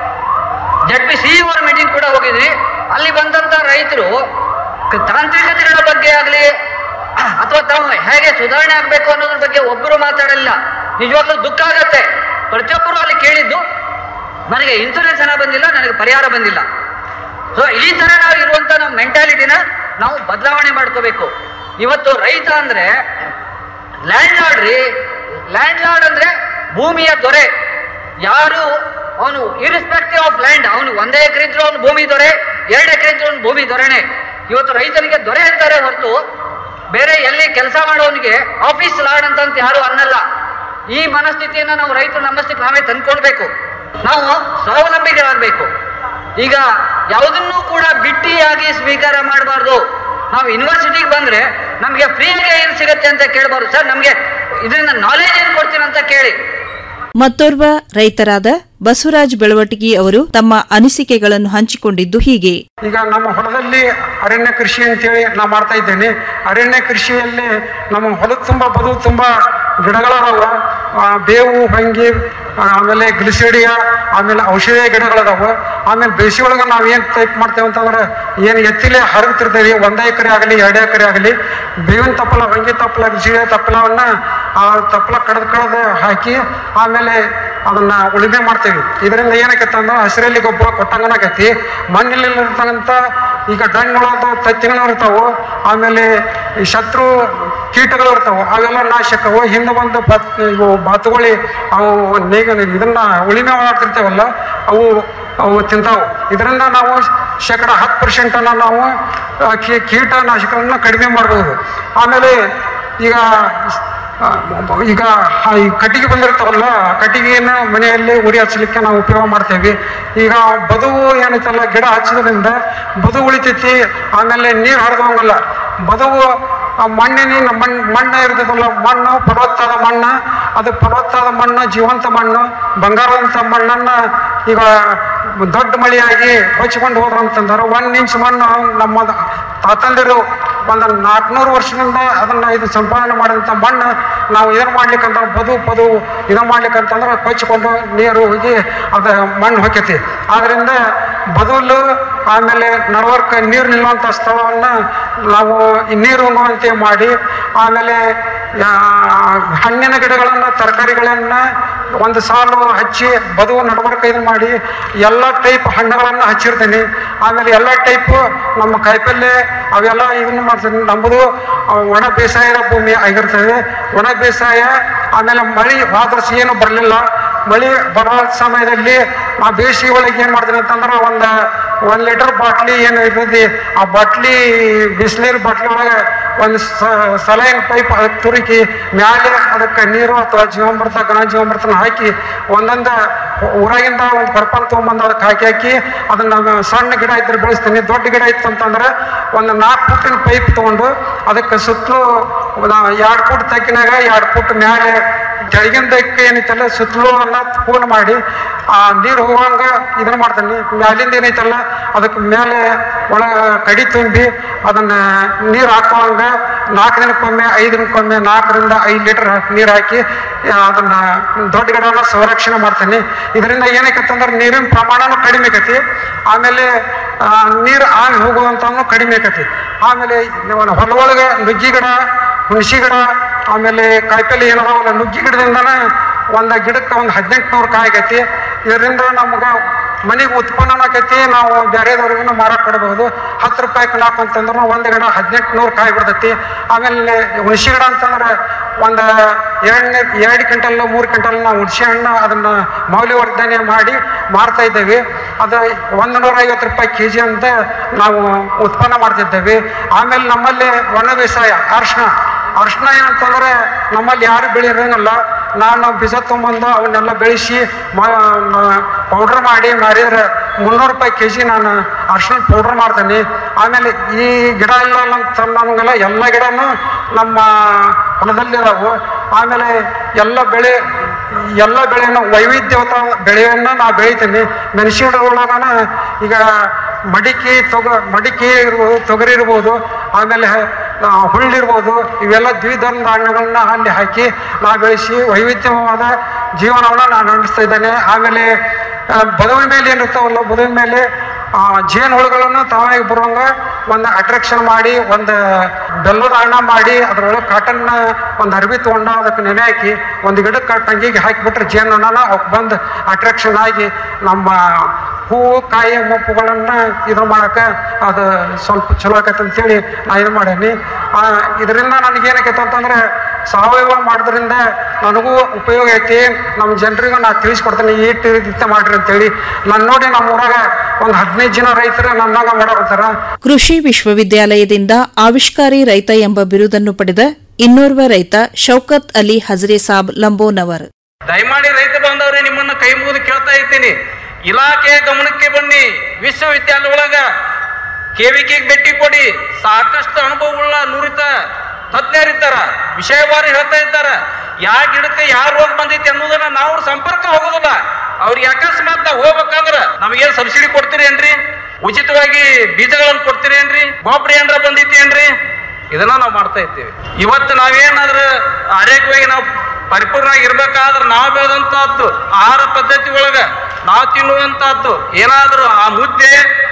ಜಡ್ ಪಿ ಸಿ ಅವರ ಮೀಟಿಂಗ್ ಕೂಡ ಹೋಗಿದ್ವಿ ಅಲ್ಲಿ ಬಂದಂತ ರೈತರು ಕ- ತಾಂತ್ರಿಕತೆಗಳ ಬಗ್ಗೆ ಆಗಲಿ ಅಥವಾ ತಾವು ಹೇಗೆ ಸುಧಾರಣೆ ಆಗಬೇಕು ಅನ್ನೋದ್ರ ಬಗ್ಗೆ ಒಬ್ಬರು ಮಾತಾಡಲಿಲ್ಲ ನಿಜವಾಗ್ಲೂ ದುಃಖ ಆಗತ್ತೆ ಪ್ರತಿಯೊಬ್ಬರು ಅಲ್ಲಿ ಕೇಳಿದ್ದು ನನಗೆ ಇನ್ಸೂರೆನ್ಸ್ ಹಣ ಬಂದಿಲ್ಲ ನನಗೆ ಪರಿಹಾರ ಬಂದಿಲ್ಲ ಸೊ ಈ ತರ ನಾವು ಇರುವಂತ ನಮ್ಮ ಮೆಂಟಾಲಿಟಿನ ನಾವು ಬದಲಾವಣೆ ಮಾಡ್ಕೋಬೇಕು ಇವತ್ತು ರೈತ ಅಂದ್ರೆ ಲ್ಯಾಂಡ್ ಲಾರ್ಡ್ ರೀ ಲ್ಯಾಂಡ್ ಲಾರ್ಡ್ ಅಂದ್ರೆ ಭೂಮಿಯ ದೊರೆ ಯಾರು ಅವನು ಇರಿಸ್ಪೆಕ್ಟಿವ್ ಆಫ್ ಲ್ಯಾಂಡ್ ಅವನು ಒಂದೇ ಎಕರೆ ಇದ್ರು ಅವನು ಭೂಮಿ ದೊರೆ ಎರಡು ಎಕರೆ ಇದ್ರು ಅವನು ಭೂಮಿ ದೊರೆನೆ ಇವತ್ತು ರೈತನಿಗೆ ದೊರೆ ಅಂತಾರೆ ಹೊರತು ಬೇರೆ ಎಲ್ಲಿ ಕೆಲಸ ಮಾಡೋನಿಗೆ ಆಫೀಸ್ ಲಾರ್ಡ್ ಅಂತ ಯಾರು ಅನ್ನಲ್ಲ ಈ ಮನಸ್ಥಿತಿಯನ್ನ ನಾವು ರೈತರು ನಮ್ಮಷ್ಟಕ್ಕೆ ನಾವೇ ತಂದ್ಕೊಳ್ಬೇಕು ನಾವು ಸ್ವಾವಲಂಬಿಗಳಾಗಬೇಕು ಈಗ ಯಾವುದನ್ನೂ ಕೂಡ ಬಿಟ್ಟಿಯಾಗಿ ಸ್ವೀಕಾರ ಮಾಡಬಾರ್ದು ನಾವು ಯೂನಿವರ್ಸಿಟಿಗೆ ಬಂದ್ರೆ ನಮಗೆ ಫ್ರೀಯಾಗಿ ಏನು ಸಿಗತ್ತೆ ಅಂತ ಕೇಳಬಾರ್ದು ಸರ್ ನಮಗೆ ಇದರಿಂದ ನಾಲೆಜ್ ಏನು ಕೊಡ್ತೀನಿ ಅಂತ ಕೇಳಿ ಮತ್ತೋರ್ವ ರೈತರಾದ ಬಸವರಾಜ್ ಬೆಳವಟಗಿ ಅವರು ತಮ್ಮ ಅನಿಸಿಕೆಗಳನ್ನು ಹಂಚಿಕೊಂಡಿದ್ದು ಹೀಗೆ ಈಗ ನಮ್ಮ ಹೊಲದಲ್ಲಿ ಅರಣ್ಯ ಕೃಷಿ ಅಂತೇಳಿ ನಾ ಮಾಡ್ತಾ ಇದ್ದೇನೆ ಅರಣ್ಯ ಕೃಷಿಯಲ್ಲಿ ನಮ್ಮ ಹೊಲದ ತುಂಬ ಬದು ತುಂಬ ಗಿಡಗಳದಾವ ಆ, ಬೇವು ಹೊಂಗಿ ಆ, ಆಮೇಲೆ ಗ್ಲಿಸಿಡಿಯ ಆಮೇಲೆ ಔಷಧೀಯ ಗಿಡಗಳದಾವ ಆಮೇಲೆ ಬೇಸಿಗೆ ಒಳಗೆ ನಾವು ಏನು ಟೈಪ್ ಮಾಡ್ತೇವೆ ಅಂತಂದ್ರೆ ಏನು ಎತ್ತಿಲೆ ಹರಗ್ತಿರ್ತೇವೆ ಒಂದೇ ಎಕರೆ ಆಗಲಿ ಎರಡು ಎಕರೆ ಆಗಲಿ ಬೇವಿನ ತಪ್ಪಲ ಹೊಂಗಿ ತಪ್ಪಲ ಗ್ಲಿಸಿಡಿಯ ತಪ್ಪಲವನ್ನ ಆ ತಪ್ಪಲ ಕಡ್ದು ಕಡ್ದು ಹಾಕಿ ಆಮೇಲೆ ಅದನ್ನ ಉಳುಮೆ ಮಾಡ್ತೇವೆ ಇದರಿಂದ ಏನಕ್ಕೈತೆ ಅಂದ್ರೆ ಹಸಿರಲ್ಲಿ ಗೊಬ್ಬರ ಕೊಟ್ಟಂಗನಾಗೈತಿ ಮಣ್ಣಿನಲ್ಲಿರ್ತಕ್ಕಂಥ ಈಗ ಡಣ್ಣುಳದು ತತ್ತಿಗಳು ಇರ್ತಾವು ಆಮೇಲೆ ಈ ಶತ್ರು ಕೀಟಗಳು ಇರ್ತಾವು ಅವೆಲ್ಲ ನಾಶಕವು ಹಿಂದೆ ಬಂದು ಬತ್ ಇವು ಬಾತುಗೋಳಿ ಅವು ನೇಗ ಇದನ್ನ ಉಳಿಮೆ ಮಾಡ್ತಿರ್ತೇವಲ್ಲ ಅವು ಅವು ತಿಂತಾವು ಇದರಿಂದ ನಾವು ಶೇಕಡ ಹತ್ತು ಪರ್ಸೆಂಟನ್ನು ನಾವು ಆ, ಕೀ- ಕೀಟನಾಶಕಗಳನ್ನ ಕಡಿಮೆ ಮಾಡ್ಬೋದು ಆಮೇಲೆ ಈಗ ಆ, ಈಗ ಆ ಈ ಕಟ್ಟಿಗೆ ಬಂದಿರ್ತಾವಲ್ಲ ಆ ಕಟ್ಟಿಗೆಯನ್ನ ಮನೆಯಲ್ಲಿ ಉರಿ ಹಚ್ಚಲಿಕ್ಕೆ ನಾವು ಉಪಯೋಗ ಮಾಡ್ತೇವೆ ಈಗ ಬದುವು ಏನೈತಲ್ಲ ಗಿಡ ಹಚ್ಚೋದ್ರಿಂದ ಬದು ಉಳಿತೈತಿ ಆಮೇಲೆ ನೀರು ಹರಿದಂಗಲ್ಲ ಬದುವು ಆ ಮಣ್ಣಿನ ಮಣ್ಣು ಮಣ್ಣು ಇರ್ತದಲ್ಲ ಮಣ್ಣು ಫಲವತ್ತಾದ ಮಣ್ಣು ಅದು ಫಲವತ್ತಾದ ಮಣ್ಣು ಜೀವಂತ ಮಣ್ಣು ಬಂಗಾರದಂಥ ಮಣ್ಣನ್ನ ಈಗ ದೊಡ್ಡ ಮಳೆಯಾಗಿ ಹೊಚ್ಕೊಂಡು ಹೋದ್ರು ಅಂತಂದ್ರೆ ಒಂದ್ ಇಂಚ್ ಮಣ್ಣು ನಮ್ಮ ತಾತಂದಿರು ಒಂದು ನಾಲ್ಕುನೂರು ವರ್ಷದಿಂದ ಅದನ್ನ ಇದು ಸಂಪಾದನೆ ಮಾಡಿದಂಥ ಮಣ್ಣು ನಾವು ಇದನ್ನ ಮಾಡ್ಲಿಕ್ಕಂತ ಬದು ಪದು ಇದನ್ನ ಮಾಡ್ಲಿಕ್ಕಂತಂದ್ರೆ ಕೊಚ್ಚಿಕೊಂಡು ನೀರು ಹೋಗಿ ಅದು ಮಣ್ಣು ಹೊಕ್ಕೈತಿ ಆದ್ರಿಂದ ಬದುಲು ಆಮೇಲೆ ನಡವರ್ಕ ನೀರು ನಿಲ್ಲುವಂಥ ಸ್ಥಳವನ್ನು ನಾವು ಈ ನೀರು ಉಣ್ಣುವಂತೆ ಮಾಡಿ ಆಮೇಲೆ ಆ, ಹಣ್ಣಿನ ಗಿಡಗಳನ್ನು ತರಕಾರಿಗಳನ್ನು ಒಂದು ಸಾಲು ಹಚ್ಚಿ ಬದುವು ನಡವರ್ಕ ಇದು ಮಾಡಿ ಎಲ್ಲ ಟೈಪ್ ಹಣ್ಣುಗಳನ್ನು ಹಚ್ಚಿರ್ತೀನಿ ಆಮೇಲೆ ಎಲ್ಲ ಟೈಪ್ ನಮ್ಮ ಕಾಯಿಪಲ್ಲೆ ಅವೆಲ್ಲ ಇದನ್ನು ಮಾಡ್ತೀನಿ ನಮ್ಮದು ಆ, ಒಣ ಬೇಸಾಯದ ಭೂಮಿ ಆಗಿರ್ತದೆ ಒಣ ಬೇಸಾಯ ಆಮೇಲೆ ಮಳೆ ಹೋದ ವರ್ಷ ಏನು ಬರಲಿಲ್ಲ ಮಳೆ ಬರೋ ಸಮಯದಲ್ಲಿ ಆ ಬೇಸಿಗೆ ಒಳಗೆ ಏನು ಮಾಡ್ತೀನಿ ಅಂತಂದ್ರೆ ಒಂದು ಒಂದು ಲೀಟರ್ ಬಾಟ್ಲಿ ಏನು ಇರ್ತೈತಿ ಆ ಬಾಟ್ಲಿ ಬಿಸಿನೀರು ಬಾಟ್ಲಿ ಒಳಗೆ ಒಂದು ಸಲೈನ್ ಪೈಪ್ ಅದಕ್ಕೆ ತುರುಕಿ ಮ್ಯಾಲೆ ಅದಕ್ಕೆ ನೀರು ಅಥವಾ ಜೀವಾಮೃತ ಘನ ಜೀವಾಮೃತನ ಹಾಕಿ ಒಂದೊಂದು ಊರಾಗಿಂದ ಒಂದು ಕರ್ಪನ್ ತೊಗೊಂಬಂದು ಅದಕ್ಕೆ ಹಾಕಿ ಹಾಕಿ ಅದನ್ನ ಸಣ್ಣ ಗಿಡ ಇದ್ರೆ ಬೆಳೆಸ್ತೀನಿ ದೊಡ್ಡ ಗಿಡ ಇತ್ತು ಅಂತಂದ್ರೆ ಒಂದು ನಾಲ್ಕು ಫುಟ್ಟಿನ ಪೈಪ್ ತೊಗೊಂಡು ಅದಕ್ಕೆ ಸುತ್ತಲೂ ಎರಡು ಫುಟ್ ತಕ್ಕಿನಾಗ ಎರಡು ಫುಟ್ ಮ್ಯಾಲೆ ಕೆಳಗಿನ ದಕ್ಕೆ ಏನೈತಲ್ಲ ಸುತ್ತಲೂ ಎಲ್ಲ ಪೂರ್ಣ ಮಾಡಿ ಆ ನೀರು ಹೋಗುವಂಗ ಇದನ್ನ ಮಾಡ್ತೀನಿ ಮ್ಯಾಲಿಂದ ಏನೈತಲ್ಲ ಅದಕ್ಕೆ ಮೇಲೆ ಒಳ ಕಡಿ ತುಂಬಿ ಅದನ್ನ ನೀರು ಹಾಕುವಂಗ ನಾಲ್ಕು ದಿನಕ್ಕೊಮ್ಮೆ ಐದು ದಿನಕ್ಕೊಮ್ಮೆ ನಾಲ್ಕರಿಂದ ಐದು ಲೀಟರ್ ನೀರು ಹಾಕಿ ಆ, ಅದನ್ನ ದೊಡ್ಡ ಗಿಡನ ಸಂರಕ್ಷಣೆ ಮಾಡ್ತೀನಿ ಇದರಿಂದ ಏನಕ್ಕಂತಂದ್ರೆ ನೀರಿನ ಪ್ರಮಾಣನೂ ಕಡಿಮೆ ಆಕತಿ ಆಮೇಲೆ ಆ, ನೀರು ಆಗಿ ಹೋಗುವಂತನು ಕಡಿಮೆ ಆಕತಿ ಆಮೇಲೆ ನಾವು ಹೊಲ ಒಳಗೆ ನುಗ್ಗಿ ಗಿಡ ಹುಣಸಿ ಗಿಡ ಆಮೇಲೆ ಕಾಯಿಪಲ್ಲೆ ಏನದಾವಲ್ಲ ನುಗ್ಗಿ ಗಿಡದಿಂದನೇ ಒಂದು ಗಿಡಕ್ಕೆ ಒಂದು ಹದಿನೆಂಟು ನೂರು ಕಾಯಿ ಆಗೈತಿ ಇದರಿಂದ ನಮ್ಗೆ ಮನೆಗೆ ಉತ್ಪನ್ನ ಆಕೈತಿ ನಾವು ಬೇರೆದವ್ರಿಗೂ ಮಾರಾಟ ಕೊಡಬಹುದು ಹತ್ತು ರೂಪಾಯಿ ಕಿಲಾಕ್ ಅಂತಂದ್ರೆ ಒಂದು ಗಿಡ ಹದಿನೆಂಟು ನೂರು ಕಾಯಿ ಬಿಡ್ತೈತಿ ಆಮೇಲೆ ಹುಣಸಿ ಗಿಡ ಅಂತಂದ್ರೆ ಒಂದು ಎರಡನೇ ಎರಡು ಕ್ವಿಂಟಲ್ ಮೂರು ಕ್ವಿಂಟಲ್ ನಾವು ಹುಣಸೆ ಹಣ್ಣು ಅದನ್ನ ಮೌಲ್ಯವರ್ಧನೆ ಮಾಡಿ ಮಾರ್ತಾ ಇದ್ದೇವೆ ಅದು ಒಂದು ನೂರ ಐವತ್ತು ರೂಪಾಯಿ ಕೆ ಜಿ ಅಂತ ನಾವು ಉತ್ಪನ್ನ ಮಾಡ್ತಿದ್ದೇವೆ ಆಮೇಲೆ ನಮ್ಮಲ್ಲಿ ಒಣ ಬೇಸಾಯ ಅರ್ಶಿಣ ಅರ್ಶಿಣ ಏನಂತಂದ್ರೆ ನಮ್ಮಲ್ಲಿ ಯಾರು ಬೆಳಿರಂಗಿಲ್ಲ ನಾನು ಬೀಜ ತೊಗೊಂಬಂದು ಅವನ್ನೆಲ್ಲ ಬೆಳೆಸಿ ಪೌಡ್ರ್ ಮಾಡಿ ಮಾರಿದ್ರೆ ಮುನ್ನೂರು ರೂಪಾಯಿ ಕೆ ಜಿ ನಾನು ಅರ್ಶಿಣ ಪೌಡ್ರ್ ಮಾಡ್ತೇನೆ ಆಮೇಲೆ ಈ ಗಿಡ ಇಲ್ಲ ಅಂತ ನಮಗೆಲ್ಲ ಎಲ್ಲ ಗಿಡನೂ ನಮ್ಮ ಹೊಲದಲ್ಲಿದಾವು ಆಮೇಲೆ ಎಲ್ಲ ಬೆಳೆ ಎಲ್ಲ ಬೆಳೆಯನ್ನು ವೈವಿಧ್ಯತ ಬೆಳೆಯನ್ನು ನಾವು ಬೆಳಿತೀನಿ ಮೆಣಸಿನ ಗಿಡಗಳೊಳಗನ ಈಗ ಮಡಿಕೆ ತೊಗ ಮಡಿಕೆ ಇರ್ಬೋದು ತೊಗರಿ ಇರ್ಬೋದು ಆಮೇಲೆ ಆ, ಹುಳ್ಳಿರ್ಬೋದು ಇವೆಲ್ಲ ದ್ವಿಧರ್ಮ ಧಾನ್ಯಗಳನ್ನ ಅಲ್ಲಿ ಹಾಕಿ ನಾ ಬೆಳೆಸಿ ವೈವಿಧ್ಯವಾದ ಜೀವನವನ್ನು ನಾನು ನಡೆಸ್ತಾ ಇದ್ದೇನೆ ಆಮೇಲೆ ಆ, ಬದುವಿನ ಮೇಲೆ ಏನಿರ್ತಾವಲ್ಲ ಬದುವಿನ ಮೇಲೆ ಆ, ಜೇನು ಹುಳುಗಳನ್ನು ತಾವಾಗಿ ಬರುವಂಗ ಒಂದು ಅಟ್ರಾಕ್ಷನ್ ಮಾಡಿ ಒಂದು ಬೆಲ್ಲದ ಹಣ್ಣ ಮಾಡಿ ಅದ್ರೊಳಗೆ ಕಾಟನ್ನ ಒಂದು ಅರ್ಬಿ ತೊಗೊಂಡು ಅದಕ್ಕೆ ನೆನೆ ಹಾಕಿ ಒಂದು ಗಿಡಕ್ಕೆ ಟಂಗಿಗೆ ಹಾಕಿಬಿಟ್ರೆ ಜೇನು ಹಣ್ಣನ ಅವಕ್ಕೆ ಬಂದು ಅಟ್ರಾಕ್ಷನ್ ಆಗಿ ನಮ್ಮ ಹೂವು ಕಾಯಿ ಮೊಪ್ಪುಗಳನ್ನ ಇದು ಮಾಡಕ್ಕೆ ಅದು ಸ್ವಲ್ಪ ಚಲೋ ಆಕೈತೆ ಅಂತೇಳಿ ನಾ ಇದು ಮಾಡೀನಿ ಆ, ಇದರಿಂದ ನನಗೇನಾಕೈತೆ ಅಂತಂದ್ರೆ ಸಾವಯವ ಮಾಡೋದ್ರಿಂದ ನನಗೂ ಉಪಯೋಗ ಐತಿ ನಮ್ಮ ಜನರಿಗೂ ನಾ ತಿಳಿಸ್ಕೊಡ್ತೀನಿ ಈ ರೀತಿ ಮಾಡ್ರಿ ಅಂತೇಳಿ ನಾನು ನೋಡಿ ನಮ್ಮ ಊರಾಗ ಒಂದು ಹದಿನೈದು ಜನ ರೈತರು ನನ್ನಾಗ ಮಾಡಕತ್ತಾರ ಕೃಷಿ ವಿಶ್ವವಿದ್ಯಾಲಯದಿಂದ ಆವಿಷ್ಕಾರಿ ರೈತ ಎಂಬ ಬಿರುದನ್ನು ಪಡೆದ ಇನ್ನೋರ್ವ ರೈತ ಶೌಕತ್ ಅಲಿ ಹಜರೆ ಸಾಬ್ ಲಂಬೋನವರ್ ದಯಮಾಡಿ ರೈತ ಬಾಂಧವರೇ ನಿಮ್ಮನ್ನ ಕೈ ಮುಗಿದು ಕೇಳ್ತಾ ಇದ್ದೀನಿ ಇಲಾಖೆಯ ಗಮನಕ್ಕೆ ಬನ್ನಿ ವಿಶ್ವವಿದ್ಯಾಲಯ ಒಳಗ ಕೆವಿಕೆ ಭೇಟಿ ಕೊಡಿ ಸಾಕಷ್ಟು ಅನುಭವವುಳ್ಳ ನುರಿತ ತಜ್ಞರಿದ್ದಾರ ವಿಷಯವಾರು ಹೇಳ್ತಾ ಇದ್ದಾರ ಯಾವ ಗಿಡಕ್ಕೆ ಯಾವ ರೋಗ ಬಂದೈತಿ ಅನ್ನೋದನ್ನ ನಾವು ಸಂಪರ್ಕ ಹೋಗೋದಿಲ್ಲ ಅವ್ರಿಗೆ ಅಕಸ್ಮಾತ್ ನಾವು ಹೋಗ್ಬೇಕಂದ್ರ ನಮಗೇನ್ ಸಬ್ಸಿಡಿ ಕೊಡ್ತೀರಿ ಏನ್ರಿ ಉಚಿತವಾಗಿ ಬೀಜಗಳನ್ನು ಕೊಡ್ತೀರಿ ಏನ್ರಿ ಗೊಬ್ಬರ ಏನ್ರ ಬಂದೈತಿ ಏನ್ರಿ ಇದನ್ನ ನಾವು ಮಾಡ್ತಾ ಇದ್ದೀವಿ ಇವತ್ತು ನಾವೇನಾದ್ರೂ ಆರೋಗ್ಯವಾಗಿ ನಾವು ಪರಿಪೂರ್ಣ ಇರ್ಬೇಕಾದ್ರೆ ನಾವು ಬೆಳೆದಂತಹದ್ದು ಆಹಾರ ಪದ್ಧತಿ ಒಳಗ ನಾವು ತಿನ್ನುವಂತಹದ್ದು ಏನಾದ್ರೂ ಆ ಮುದ್ದೆ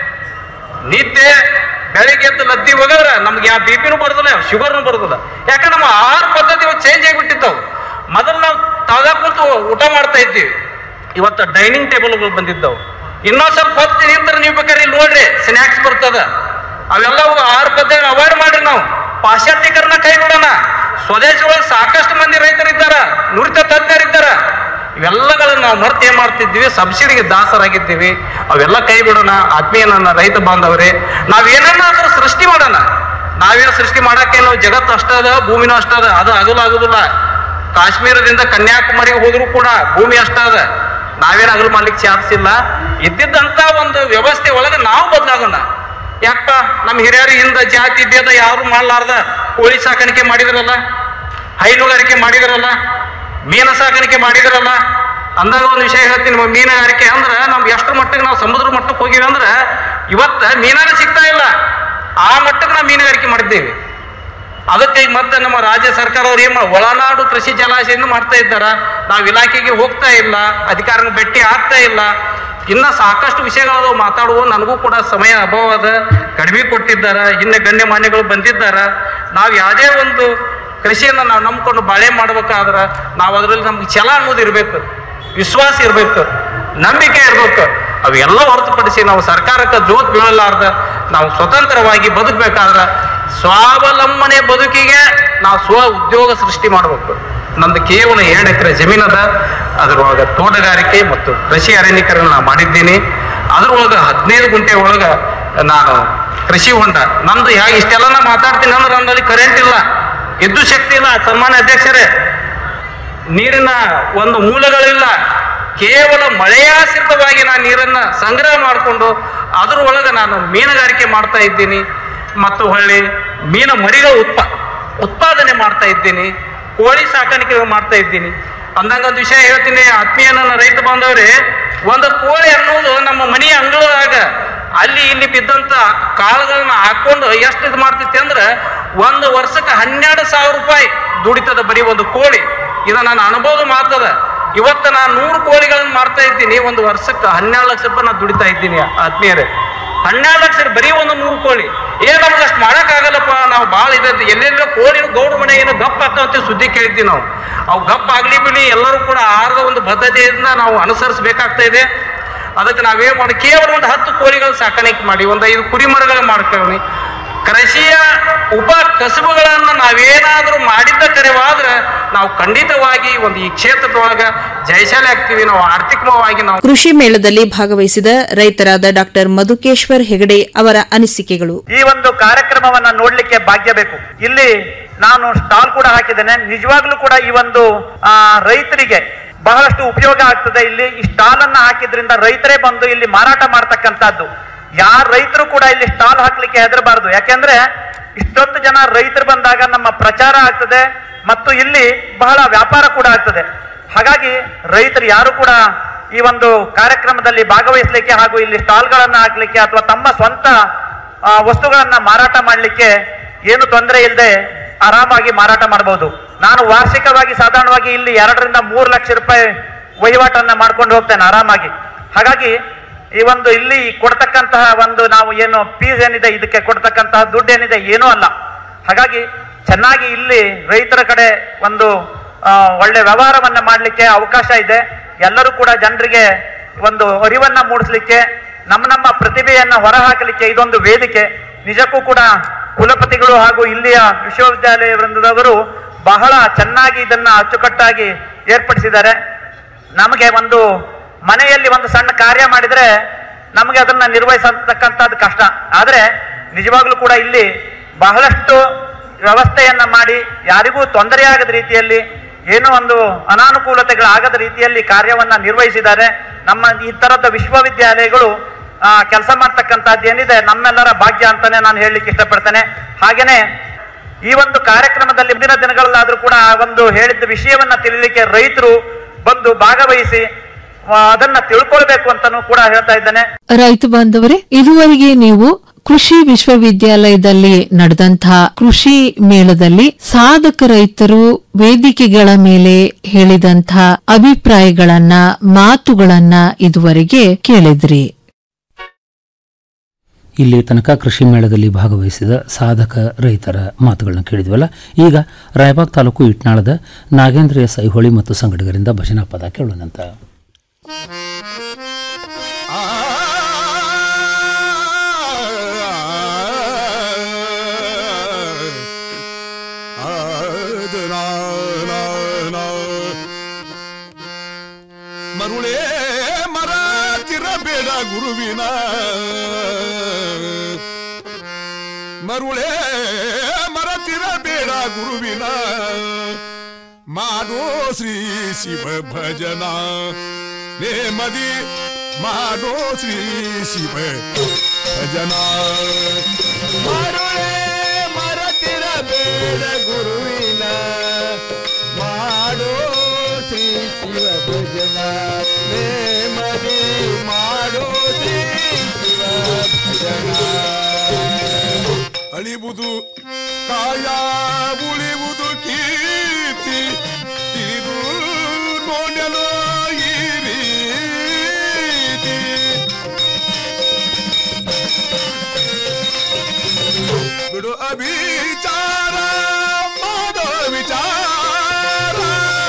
ನಿದ್ದೆ ಬೆಳಿಗ್ಗೆ ಎದ್ದು ಲದ್ದಿ ಹೋಗಿದ್ರೆ ನಮ್ಗೆ ಯಾವ ಬಿ ಪಿನೂ ಬರೋದಿಲ್ಲ ಶುಗರ್ನು ಬರೋದಿಲ್ಲ ಯಾಕಂದ್ರೆ ನಮ್ಮ ಆಹಾರ ಪದ್ಧತಿ ಚೇಂಜ್ ಆಗಿಬಿಟ್ಟಿದ್ದಾವು ಮೊದಲು ನಾವು ತಾಗ ಕುಂತು ಊಟ ಮಾಡ್ತಾ ಇದ್ದೀವಿ ಇವತ್ತು ಡೈನಿಂಗ್ ಟೇಬಲ್ಗಳು ಬಂದಿದ್ದವು ಇನ್ನೊಂದ್ ಸ್ವಲ್ಪ ಹೊತ್ತು ನಿಂತ್ರೆ ನೀವು ಬೇಕಾದ್ರೆ ಇಲ್ಲಿ ನೋಡ್ರಿ ಸ್ನ್ಯಾಕ್ಸ್ ಬರ್ತದ ಅವೆಲ್ಲವೂ ಆಹಾರ ಪದ್ಧತಿ ಅವಾಯ್ಡ್ ಮಾಡ್ರಿ ನಾವು ಪಾಶ್ಚಾತ್ಯಕರಣ ಕೈ ಬಿಡೋಣ ಸ್ವದೇಶ ಒಳಗೆ ಸಾಕಷ್ಟು ಮಂದಿ ರೈತರಿದ್ದಾರ ನುರಿತ ತಜ್ಞರಿದ್ದಾರ ಇವೆಲ್ಲಗಳನ್ನ ನಾವು ಮರ್ತು ಏನ್ ಮಾಡ್ತಿದ್ದೀವಿ ಸಬ್ಸಿಡಿಗೆ ದಾಸರಾಗಿದ್ದೀವಿ ಅವೆಲ್ಲ ಕೈ ಬಿಡೋಣ ಆತ್ಮೀಯ ನನ್ನ ರೈತ ಬಾಂಧವರೇ ನಾವೇನಾದ್ರೂ ಸೃಷ್ಟಿ ಮಾಡೋಣ ನಾವೇನು ಸೃಷ್ಟಿ ಮಾಡಕ್ಕೇನು ಜಗತ್ತು ಅಷ್ಟ ಅದ ಭೂಮಿನೂ ಅಷ್ಟ ಅದ ಅದು ಆಗಲು ಆಗುದಿಲ್ಲ ಕಾಶ್ಮೀರದಿಂದ ಕನ್ಯಾಕುಮಾರಿಗೆ ಹೋದ್ರು ಕೂಡ ಭೂಮಿ ಅಷ್ಟ ಅದ ನಾವೇನು ಅಗಲು ಮಾಡ್ಲಿಕ್ಕೆ ಚಾನ್ಸ್ ಇಲ್ಲ ಇದ್ದಿದ್ದಂತ ಒಂದು ವ್ಯವಸ್ಥೆ ಒಳಗೆ ನಾವು ಬದಲಾಗೋಣ ಯಾಕಪ್ಪ ನಮ್ಮ ಹಿರಿಯರು ಹಿಂದ ಜಾತಿ ಭೇದ ಯಾರು ಮಾಡಲಾರ್ದ ಕೋಳಿ ಸಾಕಾಣಿಕೆ ಮಾಡಿದ್ರಲ್ಲ ಹೈನುಗಾರಿಕೆ ಮಾಡಿದ್ರಲ್ಲ ಮೀನ ಸಾಕಾಣಿಕೆ ಮಾಡಿದ್ರಲ್ಲ ಅಂದಾಗ ಒಂದು ವಿಷಯ ಹೇಳ್ತೀನಿ ನಿಮಗೆ ಮೀನುಗಾರಿಕೆ ಅಂದ್ರೆ ನಮ್ಗೆ ಎಷ್ಟು ಮಟ್ಟಕ್ಕೆ ನಾವು ಸಮುದ್ರ ಮಟ್ಟಕ್ಕೆ ಹೋಗಿವಿ ಅಂದ್ರೆ ಇವತ್ತ ಮೀನಾಗ ಸಿಗ್ತಾ ಇಲ್ಲ ಆ ಮಟ್ಟಕ್ಕೆ ನಾವು ಮೀನುಗಾರಿಕೆ ಮಾಡಿದ್ದೇವೆ ಅದಕ್ಕೆ ಈಗ ಮತ್ತೆ ನಮ್ಮ ರಾಜ್ಯ ಸರ್ಕಾರ ಅವ್ರು ಏನ್ ಮಾಡ ಒಳನಾಡು ಕೃಷಿ ಜಲಾಶಯವನ್ನು ಮಾಡ್ತಾ ಇದ್ದಾರ ನಾವು ಇಲಾಖೆಗೆ ಹೋಗ್ತಾ ಇಲ್ಲ ಅಧಿಕಾರಿಗಳು ಭೇಟಿ ಆಗ್ತಾ ಇಲ್ಲ ಇನ್ನ ಸಾಕಷ್ಟು ವಿಷಯಗಳು ಮಾತಾಡುವ ನನಗೂ ಕೂಡ ಸಮಯ ಅಭಾವ ಅದ ಕಡಿಮೆ ಕೊಟ್ಟಿದ್ದಾರ ಹಿಂದೆ ಗಣ್ಯ ಮಾನ್ಯಗಳು ಬಂದಿದ್ದಾರ ನಾವು ಯಾವುದೇ ಒಂದು ಕೃಷಿಯನ್ನ ನಾವು ನಂಬ್ಕೊಂಡು ಬಾಳೆ ಮಾಡ್ಬೇಕಾದ್ರ ನಾವು ಅದರಲ್ಲಿ ನಮ್ಗೆ ಛಲ ಅನ್ನೋದು ಇರ್ಬೇಕು ವಿಶ್ವಾಸ ಇರ್ಬೇಕು ನಂಬಿಕೆ ಇರ್ಬೇಕು ಅವೆಲ್ಲ ಹೊರತುಪಡಿಸಿ ನಾವು ಸರ್ಕಾರಕ್ಕೆ ಜೋತ್ ಬೀಳಲಾರ್ದ ನಾವು ಸ್ವತಂತ್ರವಾಗಿ ಬದುಕಬೇಕಾದ್ರ ಸ್ವಾವಲಂಬನೆ ಬದುಕಿಗೆ ನಾವು ಸ್ವ ಉದ್ಯೋಗ ಸೃಷ್ಟಿ ಮಾಡಬೇಕು ನಂದು ಕೇವಲ ಎರಡು ಎಕರೆ ಜಮೀನದ ಅದರೊಳಗೆ ತೋಟಗಾರಿಕೆ ಮತ್ತು ಕೃಷಿ ಅರಣ್ಯೀಕರಣ ನಾನು ಮಾಡಿದ್ದೀನಿ ಅದ್ರೊಳಗೆ ಹದಿನೈದು ಗುಂಟೆ ಒಳಗೆ ನಾನು ಕೃಷಿ ಹೊಂಡ ನಂದು ಹೇಗೆ ಇಷ್ಟೆಲ್ಲ ನಾ ಮಾತಾಡ್ತೀನಿ ಅಂದ್ರೆ ನನ್ನಲ್ಲಿ ಕರೆಂಟ್ ಇಲ್ಲ ವಿದ್ಯುತ್ ಶಕ್ತಿ ಇಲ್ಲ ಸನ್ಮಾನ್ಯ ಅಧ್ಯಕ್ಷರೇ ನೀರಿನ ಒಂದು ಮೂಲಗಳಿಲ್ಲ ಕೇವಲ ಮಳೆಯಾಶ್ರಿತವಾಗಿ ನಾನು ನೀರನ್ನ ಸಂಗ್ರಹ ಮಾಡಿಕೊಂಡು ಅದರೊಳಗೆ ನಾನು ಮೀನುಗಾರಿಕೆ ಮಾಡ್ತಾ ಇದ್ದೀನಿ ಮತ್ತು ಹೊಳ್ಳಿ ಮೀನು ಮರಿಗಳ ಉತ್ಪ ಉತ್ಪಾದನೆ ಮಾಡ್ತಾ ಇದ್ದೀನಿ ಕೋಳಿ ಸಾಕಾಣಿಕೆ ಮಾಡ್ತಾ ಇದ್ದೀನಿ ಅಂದಂಗ ಒಂದು ವಿಷಯ ಹೇಳ್ತೀನಿ ಆತ್ಮೀಯ ನನ್ನ ರೈತ ಬಾಂಧವರೇ ಒಂದು ಕೋಳಿ ಅನ್ನೋದು ನಮ್ಮ ಮನೆಯ ಅಂಗಳದಾಗ ಅಲ್ಲಿ ಇಲ್ಲಿ ಬಿದ್ದಂತ ಕಾಳುಗಳನ್ನ ಹಾಕೊಂಡು ಎಷ್ಟು ಇದು ಮಾಡ್ತೈತಿ ಅಂದ್ರೆ ಒಂದು ವರ್ಷಕ್ಕೆ ಹನ್ನೆರಡು ಸಾವಿರ ರೂಪಾಯಿ ದುಡಿತದ ಬರೀ ಒಂದು ಕೋಳಿ ಇದು ನನ್ನ ಅನುಭವದ ಮಾತದ ಇವತ್ತು ನಾನು ನೂರು ಕೋಳಿಗಳನ್ನ ಮಾಡ್ತಾ ಇದ್ದೀನಿ ಒಂದು ವರ್ಷಕ್ಕೆ ಹನ್ನೆರಡು ಲಕ್ಷ ರೂಪಾಯಿ ನಾನು ದುಡಿತಾ ಇದ್ದೀನಿ ಆತ್ಮೀಯರೇ ಹನ್ನೆರಡು ಲಕ್ಷ ಬರೀ ಒಂದು ನೂರು ಕೋಳಿ ಏ ನಮ್ಗೆ ಅಷ್ಟು ಮಾಡಕ್ಕಾಗಲ್ಲಪ್ಪ ನಾವು ಭಾಳ ಇದೆ ಎಲ್ಲೆಲ್ಲ ಕೋಳಿ ಗೌಡ ಮನೆ ಏನೋ ಗಪ್ ಆಗ್ತಾವಂತ ಸುದ್ದಿ ಕೇಳಿದ್ವಿ ನಾವು ಅವು ಗಪ್ ಆಗ್ಲಿ ಬಿಡಿ ಎಲ್ಲರೂ ಕೂಡ ಆಹಾರದ ಒಂದು ಬದ್ಧತೆಯಿಂದ ನಾವು ಅನುಸರಿಸಬೇಕಾಗ್ತಾ ಇದೆ ಅದಕ್ಕೆ ನಾವೇನ್ ಮಾಡಿ ಕೇವಲ ಒಂದು ಹತ್ತು ಕೋಳಿಗಳು ಸಾಕಾಣಿಕೆ ಮಾಡಿ ಒಂದು ಐದು ಕುರಿ ಮರಗಳು ಮಾಡ್ಕೊಳ್ಳಿ ಕೃಷಿಯ ಉಪ ಕಸುಬುಗಳನ್ನ ನಾವೇನಾದ್ರೂ ಮಾಡಿದ್ದ ಕರೆವಾದ್ರೆ ನಾವು ಖಂಡಿತವಾಗಿ ಒಂದು ಈ ಕ್ಷೇತ್ರದೊಳಗ ಜಯಶಾಲಿ ಆಗ್ತೀವಿ ನಾವು ಆರ್ಥಿಕವಾಗಿ ನಾವು ಕೃಷಿ ಮೇಳದಲ್ಲಿ ಭಾಗವಹಿಸಿದ ರೈತರಾದ ಡಾಕ್ಟರ್ ಮಧುಕೇಶ್ವರ್ ಹೆಗಡೆ ಅವರ ಅನಿಸಿಕೆಗಳು ಈ ಒಂದು ಕಾರ್ಯಕ್ರಮವನ್ನ ನೋಡ್ಲಿಕ್ಕೆ ಭಾಗ್ಯ ಬೇಕು ಇಲ್ಲಿ ನಾನು ಸ್ಟಾಲ್ ಕೂಡ ಹಾಕಿದ್ದೇನೆ ನಿಜವಾಗ್ಲೂ ಕೂಡ ಈ ಒಂದು ಆ, ರೈತರಿಗೆ ಬಹಳಷ್ಟು ಉಪಯೋಗ ಆಗ್ತದೆ ಇಲ್ಲಿ ಈ ಸ್ಟಾಲ್ ಅನ್ನ ಹಾಕಿದ್ರಿಂದ ರೈತರೇ ಬಂದು ಇಲ್ಲಿ ಮಾರಾಟ ಮಾಡ್ತಕ್ಕಂಥದ್ದು ಯಾರ ರೈತರು ಕೂಡ ಇಲ್ಲಿ ಸ್ಟಾಲ್ ಹಾಕ್ಲಿಕ್ಕೆ ಹೆದರಬಾರದು ಯಾಕೆಂದ್ರೆ ಇಷ್ಟೊತ್ತು ಜನ ರೈತರು ಬಂದಾಗ ನಮ್ಮ ಪ್ರಚಾರ ಆಗ್ತದೆ ಮತ್ತು ಇಲ್ಲಿ ಬಹಳ ವ್ಯಾಪಾರ ಕೂಡ ಆಗ್ತದೆ ಹಾಗಾಗಿ ರೈತರು ಯಾರು ಕೂಡ ಈ ಒಂದು ಕಾರ್ಯಕ್ರಮದಲ್ಲಿ ಭಾಗವಹಿಸಲಿಕ್ಕೆ ಹಾಗೂ ಇಲ್ಲಿ ಸ್ಟಾಲ್ಗಳನ್ನ ಹಾಕ್ಲಿಕ್ಕೆ ಅಥವಾ ತಮ್ಮ ಸ್ವಂತ ಆ, ವಸ್ತುಗಳನ್ನ ಮಾರಾಟ ಮಾಡಲಿಕ್ಕೆ ಏನು ತೊಂದರೆ ಇಲ್ಲದೆ ಆರಾಮಾಗಿ ಮಾರಾಟ ಮಾಡಬಹುದು ನಾನು ವಾರ್ಷಿಕವಾಗಿ ಸಾಧಾರಣವಾಗಿ ಇಲ್ಲಿ ಎರಡರಿಂದ ಮೂರು ಲಕ್ಷ ರೂಪಾಯಿ ವಹಿವಾಟನ್ನ ಮಾಡ್ಕೊಂಡು ಹೋಗ್ತೇನೆ ಆರಾಮಾಗಿ ಹಾಗಾಗಿ ಈ ಒಂದು ಇಲ್ಲಿ ಕೊಡ್ತಕ್ಕಂತಹ ಒಂದು ನಾವು ಏನು ಫೀಸ್ ಏನಿದೆ ಇದಕ್ಕೆ ಕೊಡ್ತಕ್ಕಂತಹ ದುಡ್ಡು ಏನಿದೆ ಏನೂ ಅಲ್ಲ ಹಾಗಾಗಿ ಚೆನ್ನಾಗಿ ಇಲ್ಲಿ ರೈತರ ಕಡೆ ಒಂದು ಆ, ಒಳ್ಳೆ ವ್ಯವಹಾರವನ್ನ ಮಾಡಲಿಕ್ಕೆ ಅವಕಾಶ ಇದೆ ಎಲ್ಲರೂ ಕೂಡ ಜನರಿಗೆ ಒಂದು ಅರಿವನ್ನ ಮೂಡಿಸ್ಲಿಕ್ಕೆ ನಮ್ಮ ನಮ್ಮ ಪ್ರತಿಭೆಯನ್ನ ಹೊರಹಾಕಲಿಕ್ಕೆ ಇದೊಂದು ವೇದಿಕೆ ನಿಜಕ್ಕೂ ಕೂಡ ಕುಲಪತಿಗಳು ಹಾಗೂ ಇಲ್ಲಿಯ ವಿಶ್ವವಿದ್ಯಾಲಯ ವೃಂದದವರು ಬಹಳ ಚೆನ್ನಾಗಿ ಇದನ್ನ ಅಚ್ಚುಕಟ್ಟಾಗಿ ಏರ್ಪಡಿಸಿದ್ದಾರೆ ನಮಗೆ ಒಂದು ಮನೆಯಲ್ಲಿ ಒಂದು ಸಣ್ಣ ಕಾರ್ಯ ಮಾಡಿದ್ರೆ ನಮಗೆ ಅದನ್ನ ನಿರ್ವಹಿಸತಕ್ಕಂಥದ್ದು ಕಷ್ಟ ಆದ್ರೆ ನಿಜವಾಗ್ಲೂ ಕೂಡ ಇಲ್ಲಿ ಬಹಳಷ್ಟು ವ್ಯವಸ್ಥೆಯನ್ನ ಮಾಡಿ ಯಾರಿಗೂ ತೊಂದರೆಯಾಗದ ರೀತಿಯಲ್ಲಿ ಏನೋ ಒಂದು ಅನಾನುಕೂಲತೆಗಳಾಗದ ರೀತಿಯಲ್ಲಿ ಕಾರ್ಯವನ್ನ ನಿರ್ವಹಿಸಿದ್ದಾರೆ ನಮ್ಮ ಈ ತರದ ವಿಶ್ವವಿದ್ಯಾಲಯಗಳು ಕೆಲಸ ಮಾಡ್ತಕ್ಕಂಥದ್ದು ಏನಿದೆ ನಮ್ಮೆಲ್ಲರ ಭಾಗ್ಯ ಅಂತಾನೆ ನಾನು ಹೇಳಲಿಕ್ಕೆ ಇಷ್ಟಪಡ್ತೇನೆ ಹಾಗೇನೆ ಈ ಒಂದು ಕಾರ್ಯಕ್ರಮದಲ್ಲಿ ಮುಂದಿನ ದಿನಗಳಲ್ಲಾದ್ರೂ ಕೂಡ ಆ ಒಂದು ಹೇಳಿದ್ದ ವಿಷಯವನ್ನ ತಿಳಿಲಿಕ್ಕೆ ರೈತರು ಬಂದು ಭಾಗವಹಿಸಿ ಆ, ಅದನ್ನ ತಿಳ್ಕೊಳ್ಬೇಕು ಅಂತಾನೂ ಕೂಡ ಹೇಳ್ತಾ ಇದ್ದೇನೆ ರೈತ ಬಾಂಧವರೇ ಇದುವರೆಗೆ ನೀವು ಕೃಷಿ ವಿಶ್ವವಿದ್ಯಾಲಯದಲ್ಲಿ ನಡೆದಂತಹ ಕೃಷಿ ಮೇಳದಲ್ಲಿ ಸಾಧಕ ರೈತರು ವೇದಿಕೆಗಳ ಮೇಲೆ ಹೇಳಿದಂತಹ ಅಭಿಪ್ರಾಯಗಳನ್ನ ಮಾತುಗಳನ್ನ ಇದುವರೆಗೆ ಕೇಳಿದ್ರಿ ಇಲ್ಲಿ ತನಕ ಕೃಷಿ ಮೇಳದಲ್ಲಿ ಭಾಗವಹಿಸಿದ ಸಾಧಕ ರೈತರ ಮಾತುಗಳನ್ನು ಕೇಳಿದ್ವಲ್ಲ ಈಗ ರಾಯಬಾಗ್ ತಾಲೂಕು ಇಟ್ನಾಳದ ನಾಗೇಂದ್ರ ಎಸ್ ಐಹೊಳಿ ಮತ್ತು ಸಂಗಡಿಗರಿಂದ ಭಜನಾ ಪದ ಕೇಳೋಣಂತ ಮರುಳೇ ಮರಾತಿರಬೇಡ ಗುರುವಿನ ಮರುಳೇ ಮರತಿರಬೇಡ ಗುರುವಿನ ಮಾಡೋ ಶ್ರೀ ಶಿವ ಭಜನ ನೇಮದಿ ಮಾಡೋ ಶ್ರೀ ಶಿವ ಭಜನ ಮರುಳೇ ಮರತಿರಬೇಡ ಗುರುವಿನ ಮಾಡೋ ಶ್ರೀ ಶಿವ ಭಜನ ನೇಮದಿ ಮಾಡೋ ಶ್ರೀ ಶಿವ ಭಜನ ಅಳಿವುದು ಕಾಯ ಉಳಿವುದು ಕೀರ್ತಿ ತಿಳಿದು ನೋಡಲು ಈ ರೀತಿ ಬಿಡು ಅಭಿಚಾರ ಮಾಡೋ ವಿಚಾರ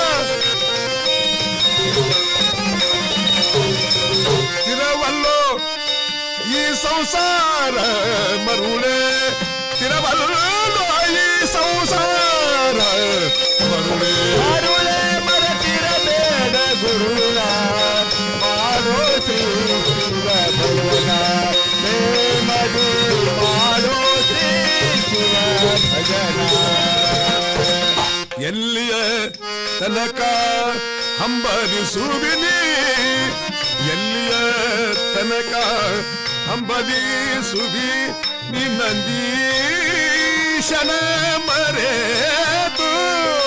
ಸ್ಥಿರವಲ್ಲೋ ಈ ಸಂಸಾರ ಮರುಳೆ ಸ್ಥಿರವಲ್ಲೋ ಈ ಸಂಸಾರ ಮರುಳೆ ಮರುಳೆ ಮರತಿರಬೇಡ ಗುರುನ ಮಾಡೋ ಶ್ರೀ ಶಿವ ಭಗವನ ನೇಮದಿ ಮಾಡೋ ಶ್ರೀ ಶಿವ ಭಜನ ಎಲ್ಲಿಯ ತನಕ ಹಂಬಲಿಸುವಿನಿ ಎಲ್ಲಿಯ ತನಕ ಹಂಬಲಿಸುವಿ ನಿನ್ನಂದೀಶನ ಮರೆತು